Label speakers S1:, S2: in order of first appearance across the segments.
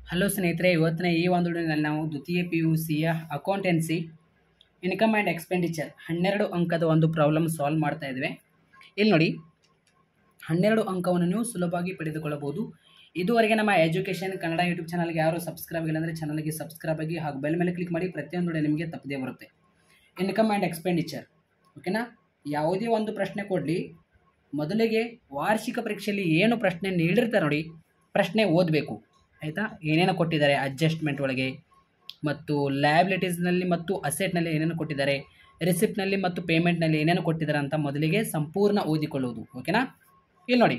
S1: hello ಸ್ನೇಹಿತರೆ ಇವತ್ತಿನ ಈ ಒಂದು ವಿಡಿಯೋನಲ್ಲಿ ನಾವು ದ್ವಿತೀಯ ಪಿ ಯು ಸಿಯ ಅಕೌಂಟೆನ್ಸಿ ಇನ್ಕಮ್ ಆ್ಯಂಡ್ ಎಕ್ಸ್ಪೆಂಡಿಚರ್ ಹನ್ನೆರಡು ಅಂಕದ ಒಂದು ಪ್ರಾಬ್ಲಮ್ ಸಾಲ್ವ್ ಮಾಡ್ತಾ ಇದ್ದೇವೆ ಇಲ್ಲಿ ನೋಡಿ ಹನ್ನೆರಡು ಅಂಕವನ್ನು ನೀವು ಸುಲಭವಾಗಿ ಪಡೆದುಕೊಳ್ಳಬಹುದು ಇದುವರೆಗೆ ನಮ್ಮ ಎಜುಕೇಷನ್ ಕನ್ನಡ ಯೂಟ್ಯೂಬ್ ಚಾನಲ್ಗೆ ಯಾರು ಸಬ್ಸ್ಕ್ರೈಬ್ ಆಗಿಲ್ಲ ಅಂದರೆ ಚಾನಲ್ಗೆ ಸಬ್ಸ್ಕ್ರೈಬ್ ಆಗಿ ಹಾಗೂ ಬೆಲ್ ಮೇಲೆ ಕ್ಲಿಕ್ ಮಾಡಿ ಪ್ರತಿಯೊಂದು ವಿಡಿಯೋ ನಿಮಗೆ ತಪ್ಪದೇ ಬರುತ್ತೆ ಇನ್ಕಮ್ ಆ್ಯಂಡ್ ಎಕ್ಸ್ಪೆಂಡಿಚರ್ ಓಕೆನಾ ಯಾವುದೇ ಒಂದು ಪ್ರಶ್ನೆ ಕೊಡಲಿ ಮೊದಲಿಗೆ ವಾರ್ಷಿಕ ಪರೀಕ್ಷೆಯಲ್ಲಿ ಏನು ಪ್ರಶ್ನೆ ನೀಡಿರ್ತಾರೆ ನೋಡಿ ಪ್ರಶ್ನೆ ಓದಬೇಕು ಆಯಿತಾ ಏನೇನು ಕೊಟ್ಟಿದ್ದಾರೆ ಅಡ್ಜಸ್ಟ್ಮೆಂಟ್ ಒಳಗೆ ಮತ್ತು ಲ್ಯಾಬಿಲಿಟೀಸ್ನಲ್ಲಿ ಮತ್ತು ಅಸೆಟ್ನಲ್ಲಿ ಏನೇನು ಕೊಟ್ಟಿದ್ದಾರೆ ರಿಸಿಪ್ಟ್ನಲ್ಲಿ ಮತ್ತು ಪೇಮೆಂಟ್ನಲ್ಲಿ ಏನೇನು ಕೊಟ್ಟಿದ್ದಾರೆ ಅಂತ ಮೊದಲಿಗೆ ಸಂಪೂರ್ಣ ಓದಿಕೊಳ್ಳುವುದು ಓಕೆನಾ ಇಲ್ಲಿ ನೋಡಿ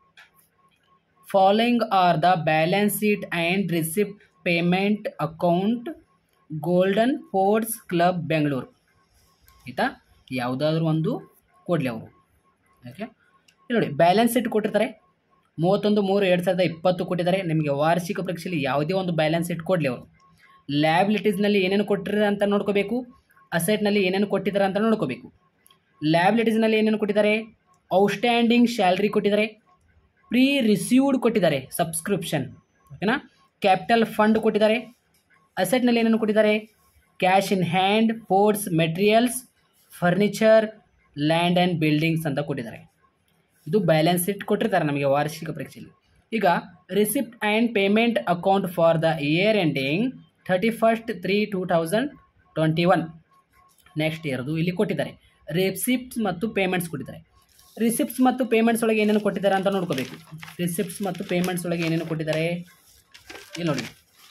S1: following are the balance sheet and receipt payment account Golden Sports Club Bengaluru ಆಯಿತಾ ಯಾವುದಾದ್ರೂ ಒಂದು ಕೊಡಲಿ ಅವರು ಓಕೆ ಇಲ್ಲಿ ನೋಡಿ ಬ್ಯಾಲೆನ್ಸ್ ಶೀಟ್ ಕೊಟ್ಟಿರ್ತಾರೆ ಮೂವತ್ತೊಂದು ಮೂರು ಎರಡು ಸಾವಿರದ ಇಪ್ಪತ್ತು ಕೊಟ್ಟಿದ್ದಾರೆ ನಿಮಗೆ ವಾರ್ಷಿಕ ಪರೀಕ್ಷೆಯಲ್ಲಿ ಯಾವುದೇ ಒಂದು ಬ್ಯಾಲೆನ್ಸ್ ಶೀಟ್ ಕೊಡಲಿ ಅವರು ಲ್ಯಾಬಿಲಿಟೀಸ್ನಲ್ಲಿ ಏನೇನು ಕೊಟ್ಟಿದ್ದಾರೆ ಅಂತ ನೋಡ್ಕೋಬೇಕು ಅಸೆಟ್ನಲ್ಲಿ ಏನೇನು ಕೊಟ್ಟಿದ್ದಾರೆ ಅಂತ ನೋಡ್ಕೋಬೇಕು ಲ್ಯಾಬಿಲಿಟೀಸ್ನಲ್ಲಿ ಏನೇನು ಕೊಟ್ಟಿದ್ದಾರೆ ಔಟ್ಸ್ಟ್ಯಾಂಡಿಂಗ್ ಸ್ಯಾಲ್ರಿ ಕೊಟ್ಟಿದ್ದಾರೆ ಪ್ರೀ ರಿಸೀವ್ಡ್ ಕೊಟ್ಟಿದ್ದಾರೆ ಸಬ್ಸ್ಕ್ರಿಪ್ಷನ್ ಓಕೆನಾ ಕ್ಯಾಪಿಟಲ್ ಫಂಡ್ ಕೊಟ್ಟಿದ್ದಾರೆ ಅಸೆಟ್ನಲ್ಲಿ ಏನೇನು ಕೊಟ್ಟಿದ್ದಾರೆ cash in hand sports materials furniture land and buildings ಅಂತ ಕೊಟ್ಟಿದ್ದಾರೆ ಇದು ಬ್ಯಾಲೆನ್ಸ್ ಶೀಟ್ ಕೊಟ್ಟಿರ್ತಾರೆ ನಮಗೆ ವಾರ್ಷಿಕ ಪರೀಕ್ಷೆಯಲ್ಲಿ ಈಗ receipt and payment account for the year ending thirty first three two thousand twenty one next ಇಯರ್ದು ಇಲ್ಲಿ ಕೊಟ್ಟಿದ್ದಾರೆ ರಿಸಿಪ್ಟ್ಸ್ ಮತ್ತು ಪೇಮೆಂಟ್ಸ್ ಕೊಟ್ಟಿದ್ದಾರೆ ರಿಸಿಪ್ಟ್ಸ್ ಮತ್ತು ಪೇಮೆಂಟ್ಸ್ ಒಳಗೆ ಏನೇನು ಕೊಟ್ಟಿದ್ದಾರೆ ಅಂತ ನೋಡ್ಕೋಬೇಕು ರಿಸಿಪ್ಟ್ಸ್ ಮತ್ತು ಪೇಮೆಂಟ್ಸ್ ಒಳಗೆ ಏನೇನು ಕೊಟ್ಟಿದ್ದಾರೆ ಇಲ್ಲಿ ನೋಡಿ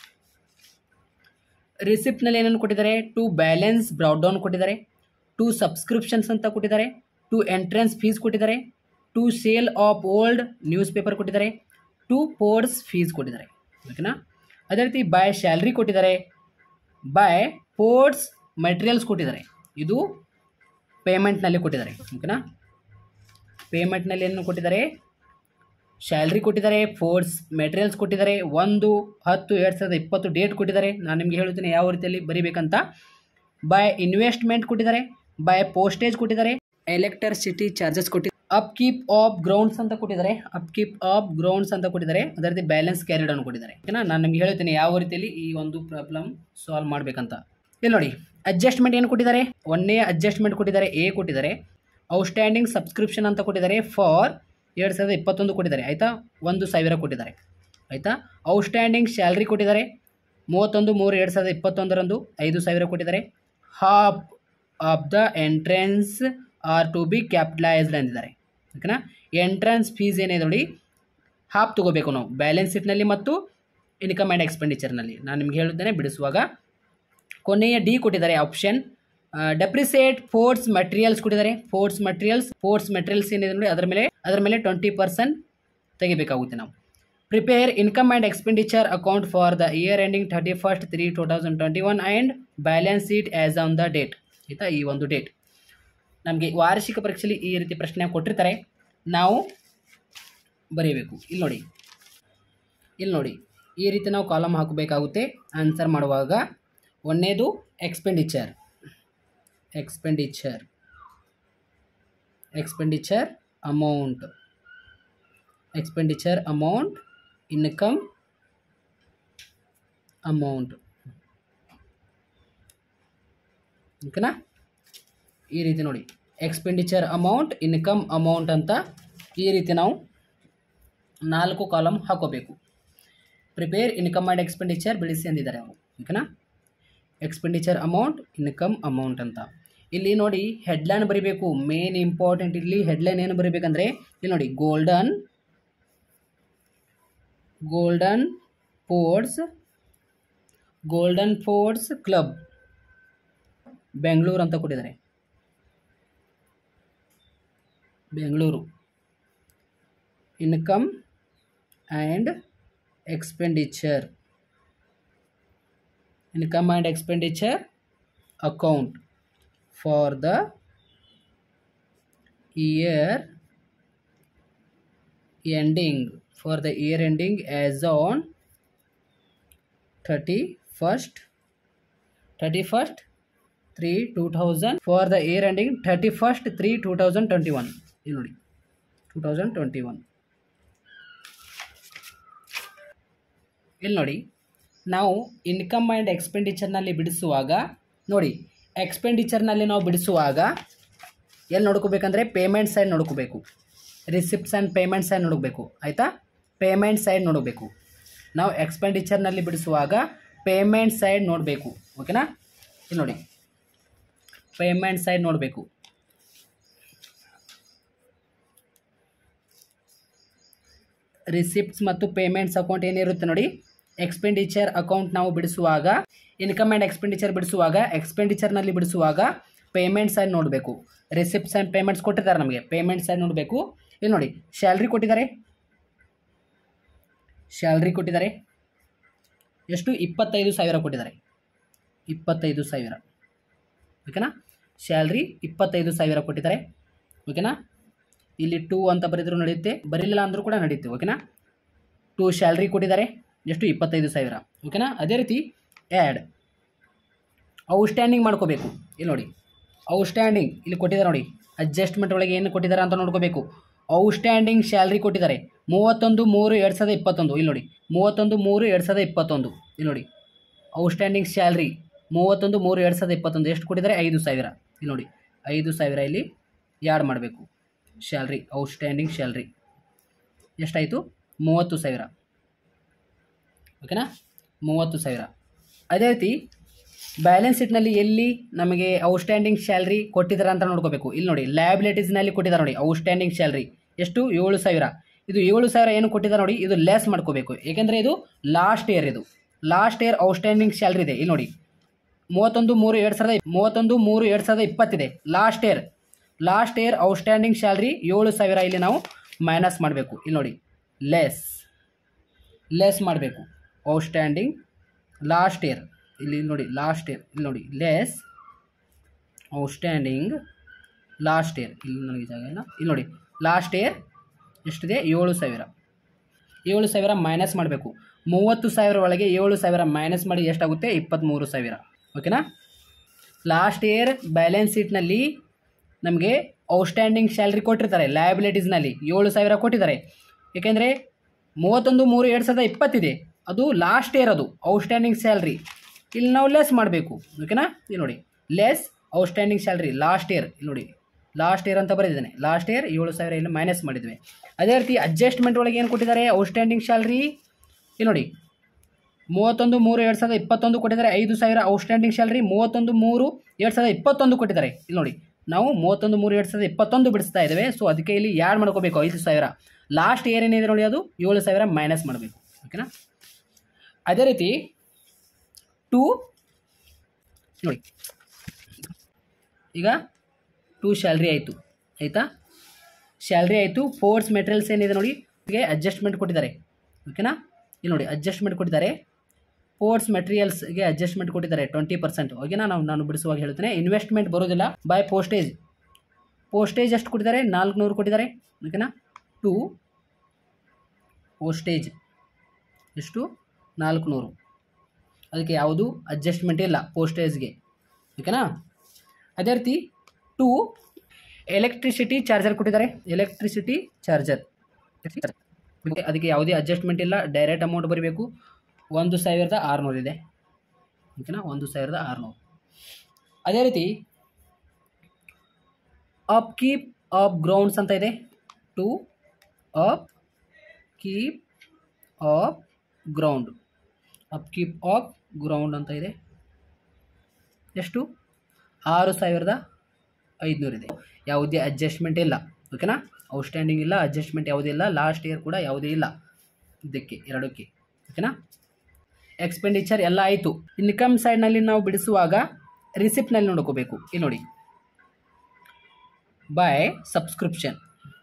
S1: ರಿಸಿಪ್ಟ್ನಲ್ಲಿ ಏನೇನು ಕೊಟ್ಟಿದ್ದಾರೆ ಟು ಬ್ಯಾಲೆನ್ಸ್ ಬ್ರೌಡ್ ಡೌನ್ ಕೊಟ್ಟಿದ್ದಾರೆ ಟು ಸಬ್ಸ್ಕ್ರಿಪ್ಷನ್ಸ್ ಅಂತ ಕೊಟ್ಟಿದ್ದಾರೆ ಟು ಎಂಟ್ರೆನ್ಸ್ ಫೀಸ್ ಕೊಟ್ಟಿದ್ದಾರೆ to sale of old newspaper ಕೊಟ್ಟಿದ್ದಾರೆ ಟು ಪೋರ್ಸ್ ಫೀಸ್ ಕೊಟ್ಟಿದ್ದಾರೆ ಓಕೆನಾ ಅದೇ ರೀತಿ ಬೈ ಸ್ಯಾಲ್ರಿ ಕೊಟ್ಟಿದ್ದಾರೆ ಬೈ ಪೋರ್ಟ್ಸ್ ಮೆಟೀರಿಯಲ್ಸ್ ಕೊಟ್ಟಿದ್ದಾರೆ ಇದು ಪೇಮೆಂಟ್ನಲ್ಲಿ ಕೊಟ್ಟಿದ್ದಾರೆ ಓಕೆನಾ ಪೇಮೆಂಟ್ನಲ್ಲಿ ಏನು ಕೊಟ್ಟಿದ್ದಾರೆ ಸ್ಯಾಲ್ರಿ ಕೊಟ್ಟಿದ್ದಾರೆ ಫೋರ್ಸ್ ಮೆಟೀರಿಯಲ್ಸ್ ಕೊಟ್ಟಿದ್ದಾರೆ ಒಂದು ಹತ್ತು ಎರಡು ಸಾವಿರದ ಇಪ್ಪತ್ತು ಡೇಟ್ ಕೊಟ್ಟಿದ್ದಾರೆ ನಾನು ನಿಮಗೆ ಹೇಳುತ್ತೇನೆ ಯಾವ ರೀತಿಯಲ್ಲಿ ಬರೀಬೇಕಂತ ಬೈ ಇನ್ವೆಸ್ಟ್ಮೆಂಟ್ ಕೊಟ್ಟಿದ್ದಾರೆ ಬೈ ಪೋಸ್ಟೇಜ್ ಕೊಟ್ಟಿದ್ದಾರೆ ಎಲೆಕ್ಟ್ರಿಸಿಟಿ ಚಾರ್ಜಸ್ ಕೊಟ್ಟಿದ್ದಾರೆ ಅಪ್ ಕೀಪ್ ಆಫ್ ಗ್ರೌಂಡ್ಸ್ ಅಂತ ಕೊಟ್ಟಿದ್ದಾರೆ ಅಪ್ ಕೀಪ್ ಆಫ್ ಗ್ರೌಂಡ್ಸ್ ಅಂತ ಕೊಟ್ಟಿದ್ದಾರೆ ಅದೇ ರೀತಿ ಬ್ಯಾಲೆನ್ಸ್ ಕ್ಯಾರಿಡ್ ಅನ್ನು ಕೊಟ್ಟಿದ್ದಾರೆ ಓಕೆನಾ ನಾನು ನಿಮಗೆ ಹೇಳ್ತೇನೆ ಯಾವ ರೀತಿಯಲ್ಲಿ ಈ ಒಂದು ಪ್ರಾಬ್ಲಮ್ ಸಾಲ್ವ್ ಮಾಡಬೇಕಂತ ಇಲ್ಲಿ ನೋಡಿ ಅಡ್ಜಸ್ಟ್ಮೆಂಟ್ ಏನು ಕೊಟ್ಟಿದ್ದಾರೆ ಒಂದೇ ಅಡ್ಜಸ್ಟ್ಮೆಂಟ್ ಕೊಟ್ಟಿದ್ದಾರೆ ಎ ಕೊಟ್ಟಿದ್ದಾರೆ ಔಟ್ಸ್ಟ್ಯಾಂಡಿಂಗ್ ಸಬ್ಸ್ಕ್ರಿಪ್ಷನ್ ಅಂತ ಕೊಟ್ಟಿದ್ದಾರೆ ಫಾರ್ ಎರಡು ಸಾವಿರದ ಇಪ್ಪತ್ತೊಂದು ಕೊಟ್ಟಿದ್ದಾರೆ ಆಯಿತಾ ಒಂದು ಸಾವಿರ ಕೊಟ್ಟಿದ್ದಾರೆ ಆಯಿತಾ ಔಟ್ಸ್ಟ್ಯಾಂಡಿಂಗ್ ಸ್ಯಾಲ್ರಿ ಕೊಟ್ಟಿದ್ದಾರೆ ಮೂವತ್ತೊಂದು ಮೂರು ಎರಡು ಸಾವಿರದ ಇಪ್ಪತ್ತೊಂದರಂದು ಐದು ಸಾವಿರ ಕೊಟ್ಟಿದ್ದಾರೆ half of the entrance are to be capitalised ಅಂದಿದ್ದಾರೆ ಓಕೆನಾ ಎಂಟ್ರೆನ್ಸ್ ಫೀಸ್ ಏನಿದೆ ನೋಡಿ ಹಾಫ್ ತೊಗೋಬೇಕು ನಾವು ಬ್ಯಾಲೆನ್ಸ್ ಶೀಟ್ನಲ್ಲಿ ಮತ್ತು ಇನ್ಕಮ್ ಆ್ಯಂಡ್ ಎಕ್ಸ್ಪೆಂಡಿಚರ್ನಲ್ಲಿ ನಾನು ನಿಮ್ಗೆ ಹೇಳಿದ್ದೇನೆ ಬಿಡಿಸುವಾಗ ಕೊನೆಯ ಡಿ ಕೊಟ್ಟಿದ್ದಾರೆ ಆಪ್ಷನ್ ಡೆಪ್ರಿಸಿಯೇಟ್ ಫೋರ್ಸ್ ಮಟೀರಿಯಲ್ಸ್ ಕೊಟ್ಟಿದ್ದಾರೆ ಫೋರ್ಸ್ ಮಟೀರಿಯಲ್ಸ್ ಫೋರ್ಸ್ ಮಟೀರಿಯಲ್ಸ್ ಏನಿದೆ ನೋಡಿ ಅದರ ಮೇಲೆ ಅದರ ಮೇಲೆ ಟ್ವೆಂಟಿ ಪರ್ಸೆಂಟ್ ತೆಗಿಬೇಕಾಗುತ್ತೆ ನಾವು prepare income and expenditure account for the year ending thirty first three two thousand twenty one and balance sheet as on the date ಆಯಿತಾ ಈ ಒಂದು ಡೇಟ್ ನಮಗೆ ವಾರ್ಷಿಕ ಪರೀಕ್ಷೆಯಲ್ಲಿ ಈ ರೀತಿ ಪ್ರಶ್ನೆ ಕೊಟ್ಟಿರ್ತಾರೆ ನಾವು ಬರೀಬೇಕು ಇಲ್ಲಿ ನೋಡಿ ಇಲ್ಲಿ ನೋಡಿ ಈ ರೀತಿ ನಾವು ಕಾಲಮ್ ಹಾಕಬೇಕಾಗುತ್ತೆ ಆನ್ಸರ್ ಮಾಡುವಾಗ ಒಂದನೇದು expenditure expenditure expenditure amount expenditure amount income amount ಓಕೆನಾ ಈ ರೀತಿ ನೋಡಿ ಎಕ್ಸ್ಪೆಂಡಿಚರ್ ಅಮೌಂಟ್ ಇನ್ಕಮ್ ಅಮೌಂಟ್ ಅಂತ ಈ ರೀತಿ ನಾವು ನಾಲ್ಕು ಕಾಲಮ್ ಹಾಕೋಬೇಕು ಪ್ರಿಪೇರ್ ಇನ್ಕಮ್ ಆ್ಯಂಡ್ ಎಕ್ಸ್ಪೆಂಡಿಚರ್ ಬಿಡಿಸಿ ಅಂದಿದ್ದಾರೆ ಅವರು ಓಕೆನಾ ಎಕ್ಸ್ಪೆಂಡಿಚರ್ ಅಮೌಂಟ್ ಇನ್ಕಮ್ ಅಮೌಂಟ್ ಅಂತ ಇಲ್ಲಿ ನೋಡಿ ಹೆಡ್ಲೈನ್ ಬರೀಬೇಕು ಮೇನ್ ಇಂಪಾರ್ಟೆಂಟ್ ಇಲ್ಲಿ ಹೆಡ್ಲೈನ್ ಏನು ಬರೀಬೇಕಂದ್ರೆ ಇಲ್ಲಿ ನೋಡಿ Golden Golden Sports Golden Sports Club Bengaluru ಅಂತ ಕೊಟ್ಟಿದ್ದಾರೆ Bengaluru income and expenditure income and expenditure account for the year ending for the year ending as on thirty first thirty first three two thousand for the year ending thirty first three two thousand twenty one ಇಲ್ಲಿ ನೋಡಿ two thousand twenty one ಇಲ್ಲಿ ನೋಡಿ ನಾವು income and ಎಕ್ಸ್ಪೆಂಡಿಚರ್ನಲ್ಲಿ ಬಿಡಿಸುವಾಗ ನೋಡಿ ಎಕ್ಸ್ಪೆಂಡಿಚರ್ನಲ್ಲಿ ನಾವು ಬಿಡಿಸುವಾಗ ಎಲ್ಲಿ ನೋಡ್ಕೋಬೇಕಂದ್ರೆ ಪೇಮೆಂಟ್ ಸೈಡ್ ನೋಡ್ಕೋಬೇಕು ರಿಸಿಪ್ಟ್ಸ್ ಆ್ಯಂಡ್ ಪೇಮೆಂಟ್ ಸೈಡ್ ನೋಡಬೇಕು ಆಯಿತಾ ಪೇಮೆಂಟ್ ಸೈಡ್ ನೋಡಬೇಕು ನಾವು ಎಕ್ಸ್ಪೆಂಡಿಚರ್ನಲ್ಲಿ ಬಿಡಿಸುವಾಗ ಪೇಮೆಂಟ್ ಸೈಡ್ ನೋಡಬೇಕು ಓಕೆನಾ ಇಲ್ಲಿ ನೋಡಿ ಪೇಮೆಂಟ್ ಸೈಡ್ ನೋಡಬೇಕು ರಿಸಿಪ್ಟ್ಸ್ ಮತ್ತು ಪೇಮೆಂಟ್ಸ್ ಅಕೌಂಟ್ ಏನಿರುತ್ತೆ ನೋಡಿ ಎಕ್ಸ್ಪೆಂಡಿಚರ್ ಅಕೌಂಟ್ ನಾವು ಬಿಡಿಸುವಾಗ ಇನ್ಕಮ್ ಆ್ಯಂಡ್ ಎಕ್ಸ್ಪೆಂಡಿಚರ್ ಬಿಡಿಸುವಾಗ ಎಕ್ಸ್ಪೆಂಡಿಚರ್ನಲ್ಲಿ ಬಿಡಿಸುವಾಗ ಪೇಮೆಂಟ್ ಸೈಡ್ ನೋಡಬೇಕು ರಿಸಿಪ್ಟ್ಸ್ ಆ್ಯಂಡ್ ಪೇಮೆಂಟ್ಸ್ ಕೊಟ್ಟಿದ್ದಾರೆ ನಮಗೆ ಪೇಮೆಂಟ್ ಸೈಡ್ ನೋಡಬೇಕು ಇಲ್ಲಿ ನೋಡಿ ಸ್ಯಾಲ್ರಿ ಕೊಟ್ಟಿದ್ದಾರೆ ಸ್ಯಾಲ್ರಿ ಕೊಟ್ಟಿದ್ದಾರೆ ಎಷ್ಟು ಇಪ್ಪತ್ತೈದು ಸಾವಿರ ಕೊಟ್ಟಿದ್ದಾರೆ ಇಪ್ಪತ್ತೈದು ಸಾವಿರ ಓಕೆನಾ ಸ್ಯಾಲ್ರಿ ಇಪ್ಪತ್ತೈದು ಸಾವಿರ ಕೊಟ್ಟಿದ್ದಾರೆ ಓಕೆನಾ ಇಲ್ಲಿ ಟೂ ಅಂತ ಬರೆದರೂ ನಡೆಯುತ್ತೆ ಬರೀಲಿಲ್ಲ ಅಂದರೂ ಕೂಡ ನಡೆಯುತ್ತೆ ಓಕೆನಾ ಟೂ ಸ್ಯಾಲ್ರಿ ಕೊಟ್ಟಿದ್ದಾರೆ ಎಷ್ಟು ಇಪ್ಪತ್ತೈದು ಸಾವಿರ ಓಕೆನಾ ಅದೇ ರೀತಿ ಆ್ಯಡ್ ಔಟ್ಸ್ಟ್ಯಾಂಡಿಂಗ್ ಮಾಡ್ಕೋಬೇಕು ಇಲ್ಲಿ ನೋಡಿ ಔಟ್ಸ್ಟ್ಯಾಂಡಿಂಗ್ ಇಲ್ಲಿ ಕೊಟ್ಟಿದ್ದಾರೆ ನೋಡಿ ಅಡ್ಜಸ್ಟ್ಮೆಂಟ್ ಒಳಗೆ ಏನು ಕೊಟ್ಟಿದ್ದಾರೆ ಅಂತ ನೋಡ್ಕೋಬೇಕು ಔಟ್ಸ್ಟ್ಯಾಂಡಿಂಗ್ ಸ್ಯಾಲ್ರಿ ಕೊಟ್ಟಿದ್ದಾರೆ ಮೂವತ್ತೊಂದು ಮೂರು ಎರಡು ಸಾವಿರದ ಇಪ್ಪತ್ತೊಂದು ಇಲ್ಲಿ ನೋಡಿ ಮೂವತ್ತೊಂದು ಮೂರು ಎರಡು ಸಾವಿರದ ಇಪ್ಪತ್ತೊಂದು ಇಲ್ಲಿ ನೋಡಿ ಔಟ್ಸ್ಟ್ಯಾಂಡಿಂಗ್ ಸ್ಯಾಲ್ರಿ ಮೂವತ್ತೊಂದು ಮೂರು ಎರಡು ಸಾವಿರದ ಇಪ್ಪತ್ತೊಂದು ಎಷ್ಟು ಕೊಟ್ಟಿದ್ದಾರೆ ಐದು ಸಾವಿರ ಇಲ್ಲಿ ನೋಡಿ ಐದು ಸಾವಿರ ಇಲ್ಲಿ ಯಾಡ್ ಮಾಡಬೇಕು ಸ್ಯಾಲ್ರಿ ಔಟ್ಸ್ಟ್ಯಾಂಡಿಂಗ್ ಸ್ಯಾಲ್ರಿ ಎಷ್ಟಾಯಿತು ಮೂವತ್ತು ಸಾವಿರ ಓಕೆನಾ ಮೂವತ್ತು ಸಾವಿರ ಅದೇ ರೀತಿ ಬ್ಯಾಲೆನ್ಸ್ ಶೀಟ್ನಲ್ಲಿ ಎಲ್ಲಿ ನಮಗೆ ಔಟ್ಸ್ಟ್ಯಾಂಡಿಂಗ್ ಸ್ಯಾಲ್ರಿ ಕೊಟ್ಟಿದ್ದಾರೆ ಅಂತ ನೋಡ್ಕೋಬೇಕು ಇಲ್ಲಿ ನೋಡಿ ಲ್ಯಾಬಿಲಿಟೀಸ್ನಲ್ಲಿ ಕೊಟ್ಟಿದ್ದಾರೆ ನೋಡಿ ಔಟ್ಸ್ಟ್ಯಾಂಡಿಂಗ್ ಸ್ಯಾಲ್ರಿ ಎಷ್ಟು ಏಳು ಸಾವಿರ ಇದು ಏಳು ಸಾವಿರ ಏನು ಕೊಟ್ಟಿದ್ದಾರೆ ನೋಡಿ ಇದು ಲೆಸ್ ಮಾಡ್ಕೋಬೇಕು ಏಕೆಂದರೆ ಇದು ಲಾಸ್ಟ್ ಇಯರ್ ಇದು ಲಾಸ್ಟ್ ಇಯರ್ ಔಟ್ಸ್ಟ್ಯಾಂಡಿಂಗ್ ಸ್ಯಾಲ್ರಿ ಇದೆ ಇಲ್ಲಿ ನೋಡಿ ಮೂವತ್ತೊಂದು ಮೂರು ಎರಡು ಸಾವಿರದ ಮೂವತ್ತೊಂದು ಮೂರು ಎರಡು ಸಾವಿರದ ಇಪ್ಪತ್ತಿದೆ last year last year outstanding salary ಏಳು ಸಾವಿರ ಇಲ್ಲಿ ನಾವು ಮೈನಸ್ ಮಾಡಬೇಕು ಇಲ್ಲಿ ನೋಡಿ ಲೆಸ್ ಲೆಸ್ ಮಾಡಬೇಕು ಔಟ್ಸ್ಟ್ಯಾಂಡಿಂಗ್ ಲಾಸ್ಟ್ ಇಯರ್ ಇಲ್ಲಿ ನೋಡಿ ಲಾಸ್ಟ್ ಇಯರ್ ಇಲ್ಲಿ ನೋಡಿ ಲೆಸ್ ಔಟ್ಸ್ಟ್ಯಾಂಡಿಂಗ್ ಲಾಸ್ಟ್ ಇಯರ್ ಇಲ್ಲಿ ನನಗೆ ಜಾಗ ಇಲ್ಲ ಇಲ್ಲಿ ನೋಡಿ ಲಾಸ್ಟ್ ಇಯರ್ ಎಷ್ಟಿದೆ ಏಳು ಸಾವಿರ ಏಳು ಸಾವಿರ ಮೈನಸ್ ಮಾಡಬೇಕು ಮೂವತ್ತು ಸಾವಿರ ಒಳಗೆ ಏಳು ಸಾವಿರ ಮೈನಸ್ ಮಾಡಿ ಎಷ್ಟಾಗುತ್ತೆ ಇಪ್ಪತ್ತ್ಮೂರು ಸಾವಿರ ಓಕೆನಾ ಲಾಸ್ಟ್ ಇಯರ್ ಬ್ಯಾಲೆನ್ಸ್ ಶೀಟ್ನಲ್ಲಿ ನಮಗೆ ಔಟ್ಸ್ಟ್ಯಾಂಡಿಂಗ್ ಸ್ಯಾಲ್ರಿ ಕೊಟ್ಟಿರ್ತಾರೆ ಲಯಬಿಲಿಟೀಸ್ನಲ್ಲಿ ಏಳು ಸಾವಿರ ಕೊಟ್ಟಿದ್ದಾರೆ ಏಕೆಂದರೆ ಮೂವತ್ತೊಂದು ಮೂರು ಎರಡು ಸಾವಿರದ ಇಪ್ಪತ್ತಿದೆ ಅದು ಲಾಸ್ಟ್ ಇಯರ್ ಅದು ಔಟ್ಸ್ಟ್ಯಾಂಡಿಂಗ್ ಸ್ಯಾಲ್ರಿ ಇಲ್ಲಿ ನಾವು ಲೆಸ್ ಮಾಡಬೇಕು ಓಕೆನಾ ಇಲ್ಲಿ ನೋಡಿ less outstanding salary last year ಇಲ್ಲಿ ನೋಡಿ ಲಾಸ್ಟ್ ಇಯರ್ ಅಂತ ಬರೆದಿದ್ದೇನೆ ಲಾಸ್ಟ್ ಇಯರ್ ಏಳು ಸಾವಿರ ಇಲ್ಲಿ ಮೈನಸ್ ಮಾಡಿದ್ವಿ ಅದೇ ರೀತಿ ಅಡ್ಜಸ್ಟ್ಮೆಂಟ್ ಒಳಗೆ ಏನು ಕೊಟ್ಟಿದ್ದಾರೆ ಔಟ್ಸ್ಟ್ಯಾಂಡಿಂಗ್ ಸ್ಯಾಲ್ರಿ ಇಲ್ಲಿ ನೋಡಿ ಮೂವತ್ತೊಂದು ಮೂರು ಎರಡು ಸಾವಿರದ ಇಪ್ಪತ್ತೊಂದು ಕೊಟ್ಟಿದ್ದಾರೆ ಐದು ಸಾವಿರ ಔಟ್ಸ್ಟ್ಯಾಂಡಿಂಗ್ ಸ್ಯಾಲ್ರಿ ಮೂವತ್ತೊಂದು ಮೂರು ಎರಡು ಸಾವಿರದ ಇಪ್ಪತ್ತೊಂದು ಕೊಟ್ಟಿದ್ದಾರೆ ಇಲ್ಲಿ ನೋಡಿ ನಾವು ಮೂವತ್ತೊಂದು ಮೂರು ಎರಡು ಸಾವಿರದ ಇಪ್ಪತ್ತೊಂದು ಬಿಡಿಸ್ತಾ ಇದ್ದೇವೆ ಸೊ ಅದಕ್ಕೆ ಇಲ್ಲಿ ಯಾಡ್ ಮಾಡ್ಕೋಬೇಕು ಐದು ಸಾವಿರ ಲಾಸ್ಟ್ ಇಯರ್ ಏನಿದೆ ನೋಡಿ ಅದು ಏಳು ಸಾವಿರ ಮೈನಸ್ ಮಾಡಬೇಕು ಓಕೆನಾ ಅದೇ ರೀತಿ ಟು ನೋಡಿ ಈಗ ಟು ಸ್ಯಾಲ್ರಿ ಆಯಿತು ಆಯಿತಾ ಸ್ಯಾಲ್ರಿ ಆಯಿತು ಫೋರ್ಸ್ ಮೆಟೀರಿಯಲ್ಸ್ ಏನಿದೆ ನೋಡಿ ಇದಕ್ಕೆ ಅಡ್ಜಸ್ಟ್ಮೆಂಟ್ ಕೊಟ್ಟಿದ್ದಾರೆ ಓಕೆನಾ ಇಲ್ಲಿ ನೋಡಿ ಅಡ್ಜಸ್ಟ್ಮೆಂಟ್ ಕೊಟ್ಟಿದ್ದಾರೆ ಫೋರ್ಸ್ ಮೆಟೀರಿಯಲ್ಸ್ಗೆ ಅಡ್ಜಸ್ಟ್ಮೆಂಟ್ ಕೊಟ್ಟಿದ್ದಾರೆ ಟ್ವೆಂಟಿ ಪರ್ಸೆಂಟ್ ಓಕೆನಾ ನಾವು ನಾನು ಬಿಡಿಸುವಾಗ ಹೇಳ್ತೇನೆ ಇನ್ವೆಸ್ಟ್ಮೆಂಟ್ ಬರೋದಿಲ್ಲ ಬೈ ಪೋಸ್ಟೇಜ್ ಪೋಸ್ಟೇಜ್ ಎಷ್ಟು ಕೊಟ್ಟಿದ್ದಾರೆ ನಾಲ್ಕುನೂರು ಕೊಟ್ಟಿದ್ದಾರೆ ಓಕೆನಾ ಟು ಪೋಸ್ಟೇಜ್ ಎಷ್ಟು ನಾಲ್ಕುನೂರು ಅದಕ್ಕೆ ಯಾವುದು ಅಡ್ಜಸ್ಟ್ಮೆಂಟ್ ಇಲ್ಲ ಪೋಸ್ಟೇಜ್ಗೆ ಓಕೆನಾ ಅದೇ ರೀತಿ ಟು ಎಲೆಕ್ಟ್ರಿಸಿಟಿ ಚಾರ್ಜರ್ ಕೊಟ್ಟಿದ್ದಾರೆ ಎಲೆಕ್ಟ್ರಿಸಿಟಿ ಚಾರ್ಜರ್ ಅದಕ್ಕೆ ಯಾವುದೇ ಅಡ್ಜಸ್ಟ್ಮೆಂಟ್ ಇಲ್ಲ ಡೈರೆಕ್ಟ್ ಅಮೌಂಟ್ ಬರಬೇಕು ಒಂದು ಸಾವಿರದ ಆರುನೂರು ಇದೆ ಓಕೆನಾ ಒಂದು ಸಾವಿರದ ಆರುನೂರು ಅದೇ ರೀತಿ ಅಪ್ ಕೀಪ್ ಅಪ್ ಗ್ರೌಂಡ್ಸ್ ಅಂತ ಇದೆ to upkeep of ground upkeep of ground ಅಂತ ಇದೆ ಎಷ್ಟು ಆರು ಸಾವಿರದ ಐದುನೂರಿದೆ ಯಾವುದೇ ಅಡ್ಜಸ್ಟ್ಮೆಂಟ್ ಇಲ್ಲ ಓಕೆನಾ ಔಟ್ಸ್ಟ್ಯಾಂಡಿಂಗ್ ಇಲ್ಲ ಅಡ್ಜಸ್ಟ್ಮೆಂಟ್ ಯಾವುದೇ ಇಲ್ಲ ಲಾಸ್ಟ್ ಇಯರ್ ಕೂಡ ಯಾವುದೇ ಇಲ್ಲ ಇದಕ್ಕೆ ಎರಡಕ್ಕೆ ಓಕೆನಾ ಎಕ್ಸ್ಪೆಂಡಿಚರ್ ಎಲ್ಲ ಆಯಿತು ಇನ್ಕಮ್ ಸೈಡ್ನಲ್ಲಿ ನಾವು ಬಿಡಿಸುವಾಗ ರಿಸಿಪ್ಟ್ನಲ್ಲಿ ನೋಡ್ಕೋಬೇಕು ಇಲ್ಲಿ ನೋಡಿ ಬೈ ಸಬ್ಸ್ಕ್ರಿಪ್ಷನ್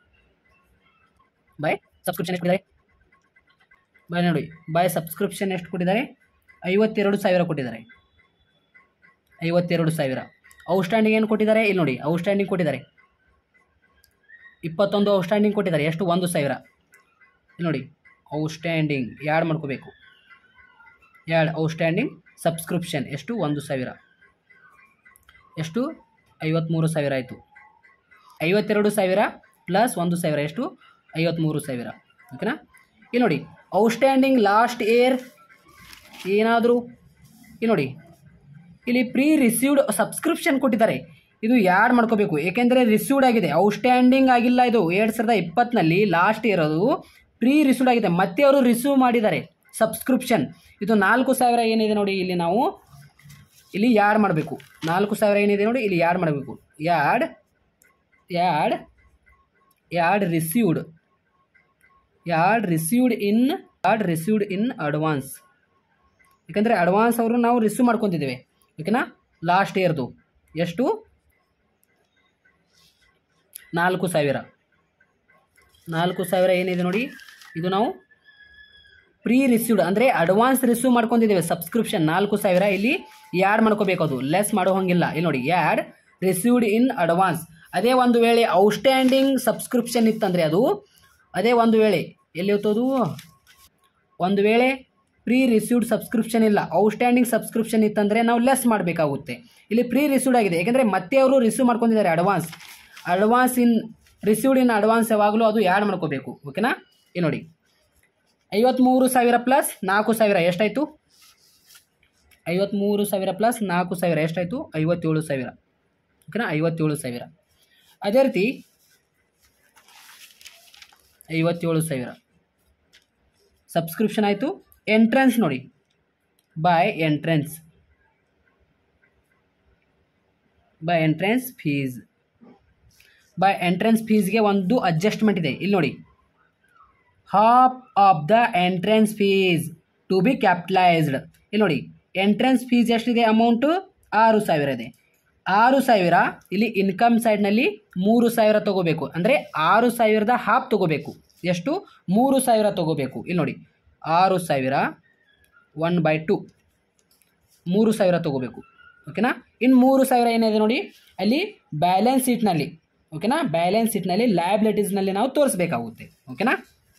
S1: ಬೈ ಸಬ್ಸ್ಕ್ರಿಪ್ಷನ್ ಎಷ್ಟು ಕೊಟ್ಟಿದ್ದಾರೆ ಬೈ ನೋಡಿ ಬೈ ಸಬ್ಸ್ಕ್ರಿಪ್ಷನ್ ಎಷ್ಟು ಕೊಟ್ಟಿದ್ದಾರೆ ಐವತ್ತೆರಡು ಸಾವಿರ ಕೊಟ್ಟಿದ್ದಾರೆ ಐವತ್ತೆರಡು ಸಾವಿರ ಔಟ್ಸ್ಟ್ಯಾಂಡಿಂಗ್ ಏನು ಕೊಟ್ಟಿದ್ದಾರೆ ಇಲ್ಲಿ ನೋಡಿ ಔಟ್ಸ್ಟ್ಯಾಂಡಿಂಗ್ ಕೊಟ್ಟಿದ್ದಾರೆ ಇಪ್ಪತ್ತೊಂದು ಔಟ್ಸ್ಟ್ಯಾಂಡಿಂಗ್ ಕೊಟ್ಟಿದ್ದಾರೆ ಎಷ್ಟು ಒಂದು ಸಾವಿರ ಇಲ್ಲಿ ನೋಡಿ ಔಟ್ಸ್ಟ್ಯಾಂಡಿಂಗ್ ಯಾಡ್ ಮಾಡ್ಕೋಬೇಕು ಯಾಡ್ ಔಟ್ಸ್ಟ್ಯಾಂಡಿಂಗ್ ಸಬ್ಸ್ಕ್ರಿಪ್ಷನ್ ಎಷ್ಟು ಒಂದು ಸಾವಿರ ಎಷ್ಟು ಐವತ್ತ್ಮೂರು ಸಾವಿರ ಆಯಿತು ಐವತ್ತೆರಡು ಸಾವಿರ ಪ್ಲಸ್ ಒಂದು ಸಾವಿರ ಎಷ್ಟು ಐವತ್ತ್ಮೂರು ಸಾವಿರ ಓಕೆನಾ ಇಲ್ಲಿ ನೋಡಿ ಔಟ್ಸ್ಟ್ಯಾಂಡಿಂಗ್ ಲಾಸ್ಟ್ ಇಯರ್ ಏನಾದರೂ ಇಲ್ಲಿ ನೋಡಿ ಇಲ್ಲಿ ಪ್ರೀ ರಿಸೀವ್ಡ್ ಸಬ್ಸ್ಕ್ರಿಪ್ಷನ್ ಕೊಟ್ಟಿದ್ದಾರೆ ಇದು ಯಾಡ್ ಮಾಡ್ಕೋಬೇಕು ಏಕೆಂದರೆ ರಿಸೀವ್ಡ್ ಆಗಿದೆ ಔಟ್ಸ್ಟ್ಯಾಂಡಿಂಗ್ ಆಗಿಲ್ಲ ಇದು ಎರಡು ಸಾವಿರದ ಇಪ್ಪತ್ತನಲ್ಲಿ ಲಾಸ್ಟ್ ಇರೋದು ಪ್ರೀ ರಿಸೀವ್ಡ್ ಆಗಿದೆ ಮತ್ತೆ ಅವರು ರಿಸೀವ್ ಮಾಡಿದ್ದಾರೆ ಸಬ್ಸ್ಕ್ರಿಪ್ಷನ್ ಇದು ನಾಲ್ಕು ಸಾವಿರ ಏನಿದೆ ನೋಡಿ ಇಲ್ಲಿ ನಾವು ಇಲ್ಲಿ ಯಾಡ್ ಮಾಡಬೇಕು ನಾಲ್ಕು ಸಾವಿರ ಏನಿದೆ ನೋಡಿ ಇಲ್ಲಿ ಯಾಡ್ ಮಾಡಬೇಕು add add add received add received in add received in advance ಯಾಕಂದರೆ ಅಡ್ವಾನ್ಸ್ ಅವರು ನಾವು ರಿಸೀವ್ ಮಾಡ್ಕೊತಿದ್ದೇವೆ ಓಕೆನಾ ಲಾಸ್ಟ್ ಇಯರ್ದು ಎಷ್ಟು ನಾಲ್ಕು ಸಾವಿರ ನಾಲ್ಕು ಸಾವಿರ ಏನಿದೆ ನೋಡಿ ಇದು ನಾವು ಪ್ರೀ ರಿಸೀವ್ಡ್ ಅಂದರೆ ಅಡ್ವಾನ್ಸ್ ರಿಸೀವ್ ಮಾಡ್ಕೊಂಡಿದ್ದೇವೆ ಸಬ್ಸ್ಕ್ರಿಪ್ಷನ್ ನಾಲ್ಕು ಸಾವಿರ ಇಲ್ಲಿ ಯಾಡ್ ಮಾಡ್ಕೋಬೇಕು ಅದು ಲೆಸ್ ಮಾಡೋ ಹಂಗಿಲ್ಲ ಇಲ್ಲಿ ನೋಡಿ ಯಾಡ್ ರಿಸೀವ್ಡ್ ಇನ್ ಅಡ್ವಾನ್ಸ್ ಅದೇ ಒಂದು ವೇಳೆ ಔಟ್ಸ್ಟ್ಯಾಂಡಿಂಗ್ ಸಬ್ಸ್ಕ್ರಿಪ್ಷನ್ ಇತ್ತಂದರೆ ಅದು ಅದೇ ಒಂದು ವೇಳೆ ಎಲ್ಲಿ ಹೋಗ್ತದು ಒಂದು ವೇಳೆ ಪ್ರೀ ರಿಸೀವ್ಡ್ ಸಬ್ಸ್ಕ್ರಿಪ್ಷನ್ ಇಲ್ಲ ಔಟ್ಸ್ಟ್ಯಾಂಡಿಂಗ್ ಸಬ್ಸ್ಕ್ರಿಪ್ಷನ್ ಇತ್ತಂದರೆ ನಾವು ಲೆಸ್ ಮಾಡಬೇಕಾಗುತ್ತೆ ಇಲ್ಲಿ ಪ್ರೀ ರಿಸೀವ್ಡ್ ಆಗಿದೆ ಯಾಕೆಂದರೆ ಮತ್ತೆ ಅವರು ರಿಸೀವ್ ಮಾಡ್ಕೊಂಡಿದ್ದಾರೆ advance advance in received in advance ಯಾವಾಗಲೂ ಅದು ಆ್ಯಡ್ ಮಾಡ್ಕೋಬೇಕು ಓಕೆನಾ ಈ ನೋಡಿ ಐವತ್ತ್ಮೂರು ಸಾವಿರ ಪ್ಲಸ್ ನಾಲ್ಕು ಸಾವಿರ ಎಷ್ಟಾಯಿತು ಐವತ್ತ್ಮೂರು ಸಾವಿರ ಪ್ಲಸ್ ನಾಲ್ಕು ಸಾವಿರ ಎಷ್ಟಾಯಿತು ಐವತ್ತೇಳು ಸಾವಿರ ಓಕೆನಾ ಐವತ್ತೇಳು ಸಾವಿರ ಅದೇ ರೀತಿ ಐವತ್ತೇಳು ಸಾವಿರ ಸಬ್ಸ್ಕ್ರಿಪ್ಷನ್ ಆಯಿತು ಎಂಟ್ರೆನ್ಸ್ ನೋಡಿ by entrance by entrance fees by entrance ಫೀಸ್ಗೆ ಒಂದು ಅಡ್ಜಸ್ಟ್ಮೆಂಟ್ ಇದೆ ಇಲ್ಲಿ ನೋಡಿ half of the entrance fees to be capitalised ಇಲ್ಲಿ ನೋಡಿ ಎಂಟ್ರೆನ್ಸ್ ಫೀಸ್ ಎಷ್ಟಿದೆ ಅಮೌಂಟು ಆರು ಸಾವಿರ ಇದೆ ಆರು ಸಾವಿರ ಇಲ್ಲಿ ಇನ್ಕಮ್ ಸೈಡ್ನಲ್ಲಿ ಮೂರು ಸಾವಿರ ತಗೋಬೇಕು ಅಂದರೆ ಆರು ಸಾವಿರದ ಹಾಫ್ ತಗೋಬೇಕು ಎಷ್ಟು ಮೂರು ಸಾವಿರ ತಗೋಬೇಕು ಇಲ್ಲಿ ನೋಡಿ ಆರು ಸಾವಿರ ಒನ್ ಬೈ ಟು ಮೂರು ಸಾವಿರ ತಗೋಬೇಕು ಓಕೆನಾ ಇನ್ನು ಮೂರು ಸಾವಿರ ಏನಿದೆ ನೋಡಿ ಅಲ್ಲಿ ಬ್ಯಾಲೆನ್ಸ್ ಶೀಟ್ನಲ್ಲಿ ಓಕೆನಾ ಬ್ಯಾಲೆನ್ಸ್ ಶೀಟ್ನಲ್ಲಿ ಲಯಬಿಲಿಟೀಸ್ನಲ್ಲಿ ನಾವು ತೋರಿಸ್ಬೇಕಾಗುತ್ತೆ ಓಕೆನಾ